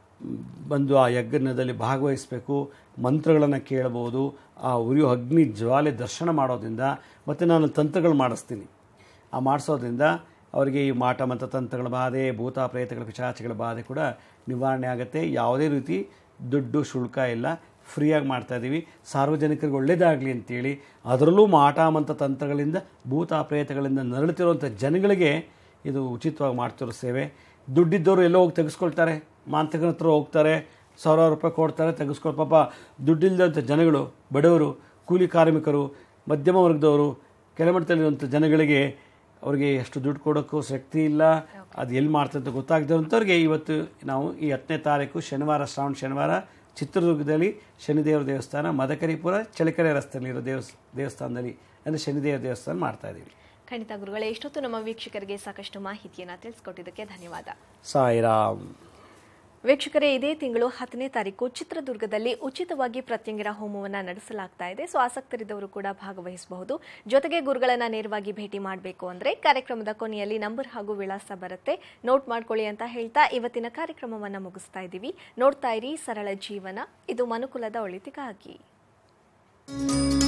ಬಂದು ಆ ಯಜ್ಞದಲ್ಲಿ ಭಾಗವಹಿಸಬೇಕು ಮಂತ್ರಗಳನ್ನು ಕೇಳ್ಬೋದು ಆ ಉರಿಯೋ ಅಗ್ನಿ ಜ್ವಾಲೆ ದರ್ಶನ ಮಾಡೋದ್ರಿಂದ ಮತ್ತು ನಾನು ತಂತ್ರಗಳು ಮಾಡಿಸ್ತೀನಿ ಆ ಮಾಡಿಸೋದ್ರಿಂದ ಅವರಿಗೆ ಈ ಮಾಟ ಮಂತ್ರ ತಂತ್ರಗಳ ಬಾಧೆ ಭೂತ ಪ್ರೇತಗಳ ಪಿಶಾಚಿಗಳ ಬಾಧೆ ಕೂಡ ನಿವಾರಣೆ ಆಗುತ್ತೆ ಯಾವುದೇ ರೀತಿ ದುಡ್ಡು ಶುಲ್ಕ ಇಲ್ಲ ಫ್ರೀಯಾಗಿ ಮಾಡ್ತಾ ಇದ್ದೀವಿ ಸಾರ್ವಜನಿಕರಿಗೆ ಒಳ್ಳೆಯದಾಗಲಿ ಅಂತೇಳಿ ಅದರಲ್ಲೂ ಮಾಟ ಮಂತ್ರ ತಂತ್ರಗಳಿಂದ ಭೂತ ಪ್ರೇತಗಳಿಂದ ನರಳುತ್ತಿರುವಂಥ ಜನಗಳಿಗೆ ಇದು ಉಚಿತವಾಗಿ ಮಾಡ್ತಿರೋ ಸೇವೆ ದುಡ್ಡಿದ್ದವರು ಎಲ್ಲೋ ಹೋಗಿ ತೆಗೆಸ್ಕೊಳ್ತಾರೆ ಮಾಂತ್ರಿಕನ ಹತ್ರ ಹೋಗ್ತಾರೆ ಸಾವಿರಾರು ರೂಪಾಯಿ ಕೊಡ್ತಾರೆ ತೆಗೆಸ್ಕೊಳ್ ಪಾಪ ದುಡ್ಡಿಲ್ಲದಂಥ ಜನಗಳು ಬಡವರು ಕೂಲಿ ಕಾರ್ಮಿಕರು ಮಧ್ಯಮ ವರ್ಗದವರು ಕೆಳಮಟ್ಟದಲ್ಲಿರುವಂಥ ಜನಗಳಿಗೆ ಅವರಿಗೆ ಎಷ್ಟು ದುಡ್ಡು ಕೊಡೋಕ್ಕೂ ಶಕ್ತಿ ಇಲ್ಲ ಅದು ಎಲ್ಲಿ ಮಾಡ್ತಾರೆ ಅಂತ ಗೊತ್ತಾಗದಿರೋಂಥವ್ರಿಗೆ ಇವತ್ತು ನಾವು ಈ ಹತ್ತನೇ ತಾರೀಕು ಶನಿವಾರ ಶ್ರಾವಣ ಶನಿವಾರ ಚಿತ್ರದುರ್ಗದಲ್ಲಿ ಶನಿದೇವರ ದೇವಸ್ಥಾನ ಮದಕರಿಪುರ ಚಳಿಕೆರೆ ರಸ್ತೆಯಲ್ಲಿರೋ ದೇವಸ್ ದೇವಸ್ಥಾನದಲ್ಲಿ ಅಂದರೆ ಶನಿದೇವರ ದೇವಸ್ಥಾನ ಮಾಡ್ತಾ ಇದ್ದೀವಿ ಖಂಡಿತ ಗುರುಗಳೇ ಇಷ್ಟೊತ್ತು ನಮ್ಮ ವೀಕ್ಷಕರಿಗೆ ಸಾಕಷ್ಟು ಮಾಹಿತಿಯನ್ನು ತಿಳಿಸ್ಕೊಟ್ಟಿದ್ದಕ್ಕೆ ಧನ್ಯವಾದ ಸಾಯಿರಾಮ್ ವೀಕ್ಷಕರೇ ಇದೇ ತಿಂಗಳು ಹತ್ತನೇ ತಾರೀಕು ಚಿತ್ರದುರ್ಗದಲ್ಲಿ ಉಚಿತವಾಗಿ ಪ್ರತ್ಯಂಗಿರ ಹೋಮವನ್ನು ನಡೆಸಲಾಗ್ತಾ ಇದೆ ಸೊ ಆಸಕ್ತರಿದ್ದವರು ಕೂಡ ಭಾಗವಹಿಸಬಹುದು ಜೊತೆಗೆ ಗುರುಗಳನ್ನ ನೇರವಾಗಿ ಭೇಟಿ ಮಾಡಬೇಕು ಅಂದ್ರೆ ಕಾರ್ಯಕ್ರಮದ ಕೊನೆಯಲ್ಲಿ ನಂಬರ್ ಹಾಗೂ ವಿಳಾಸ ಬರುತ್ತೆ ನೋಟ್ ಮಾಡ್ಕೊಳ್ಳಿ ಅಂತ ಹೇಳ್ತಾ ಇವತ್ತಿನ ಕಾರ್ಯಕ್ರಮವನ್ನ ಮುಗಿಸ್ತಾ ಇದ್ದೀವಿ ನೋಡ್ತಾ ಇರಿ ಸರಳ ಜೀವನ ಇದು ಮನುಕುಲದ ಒಳಿತಿಗಾಗಿ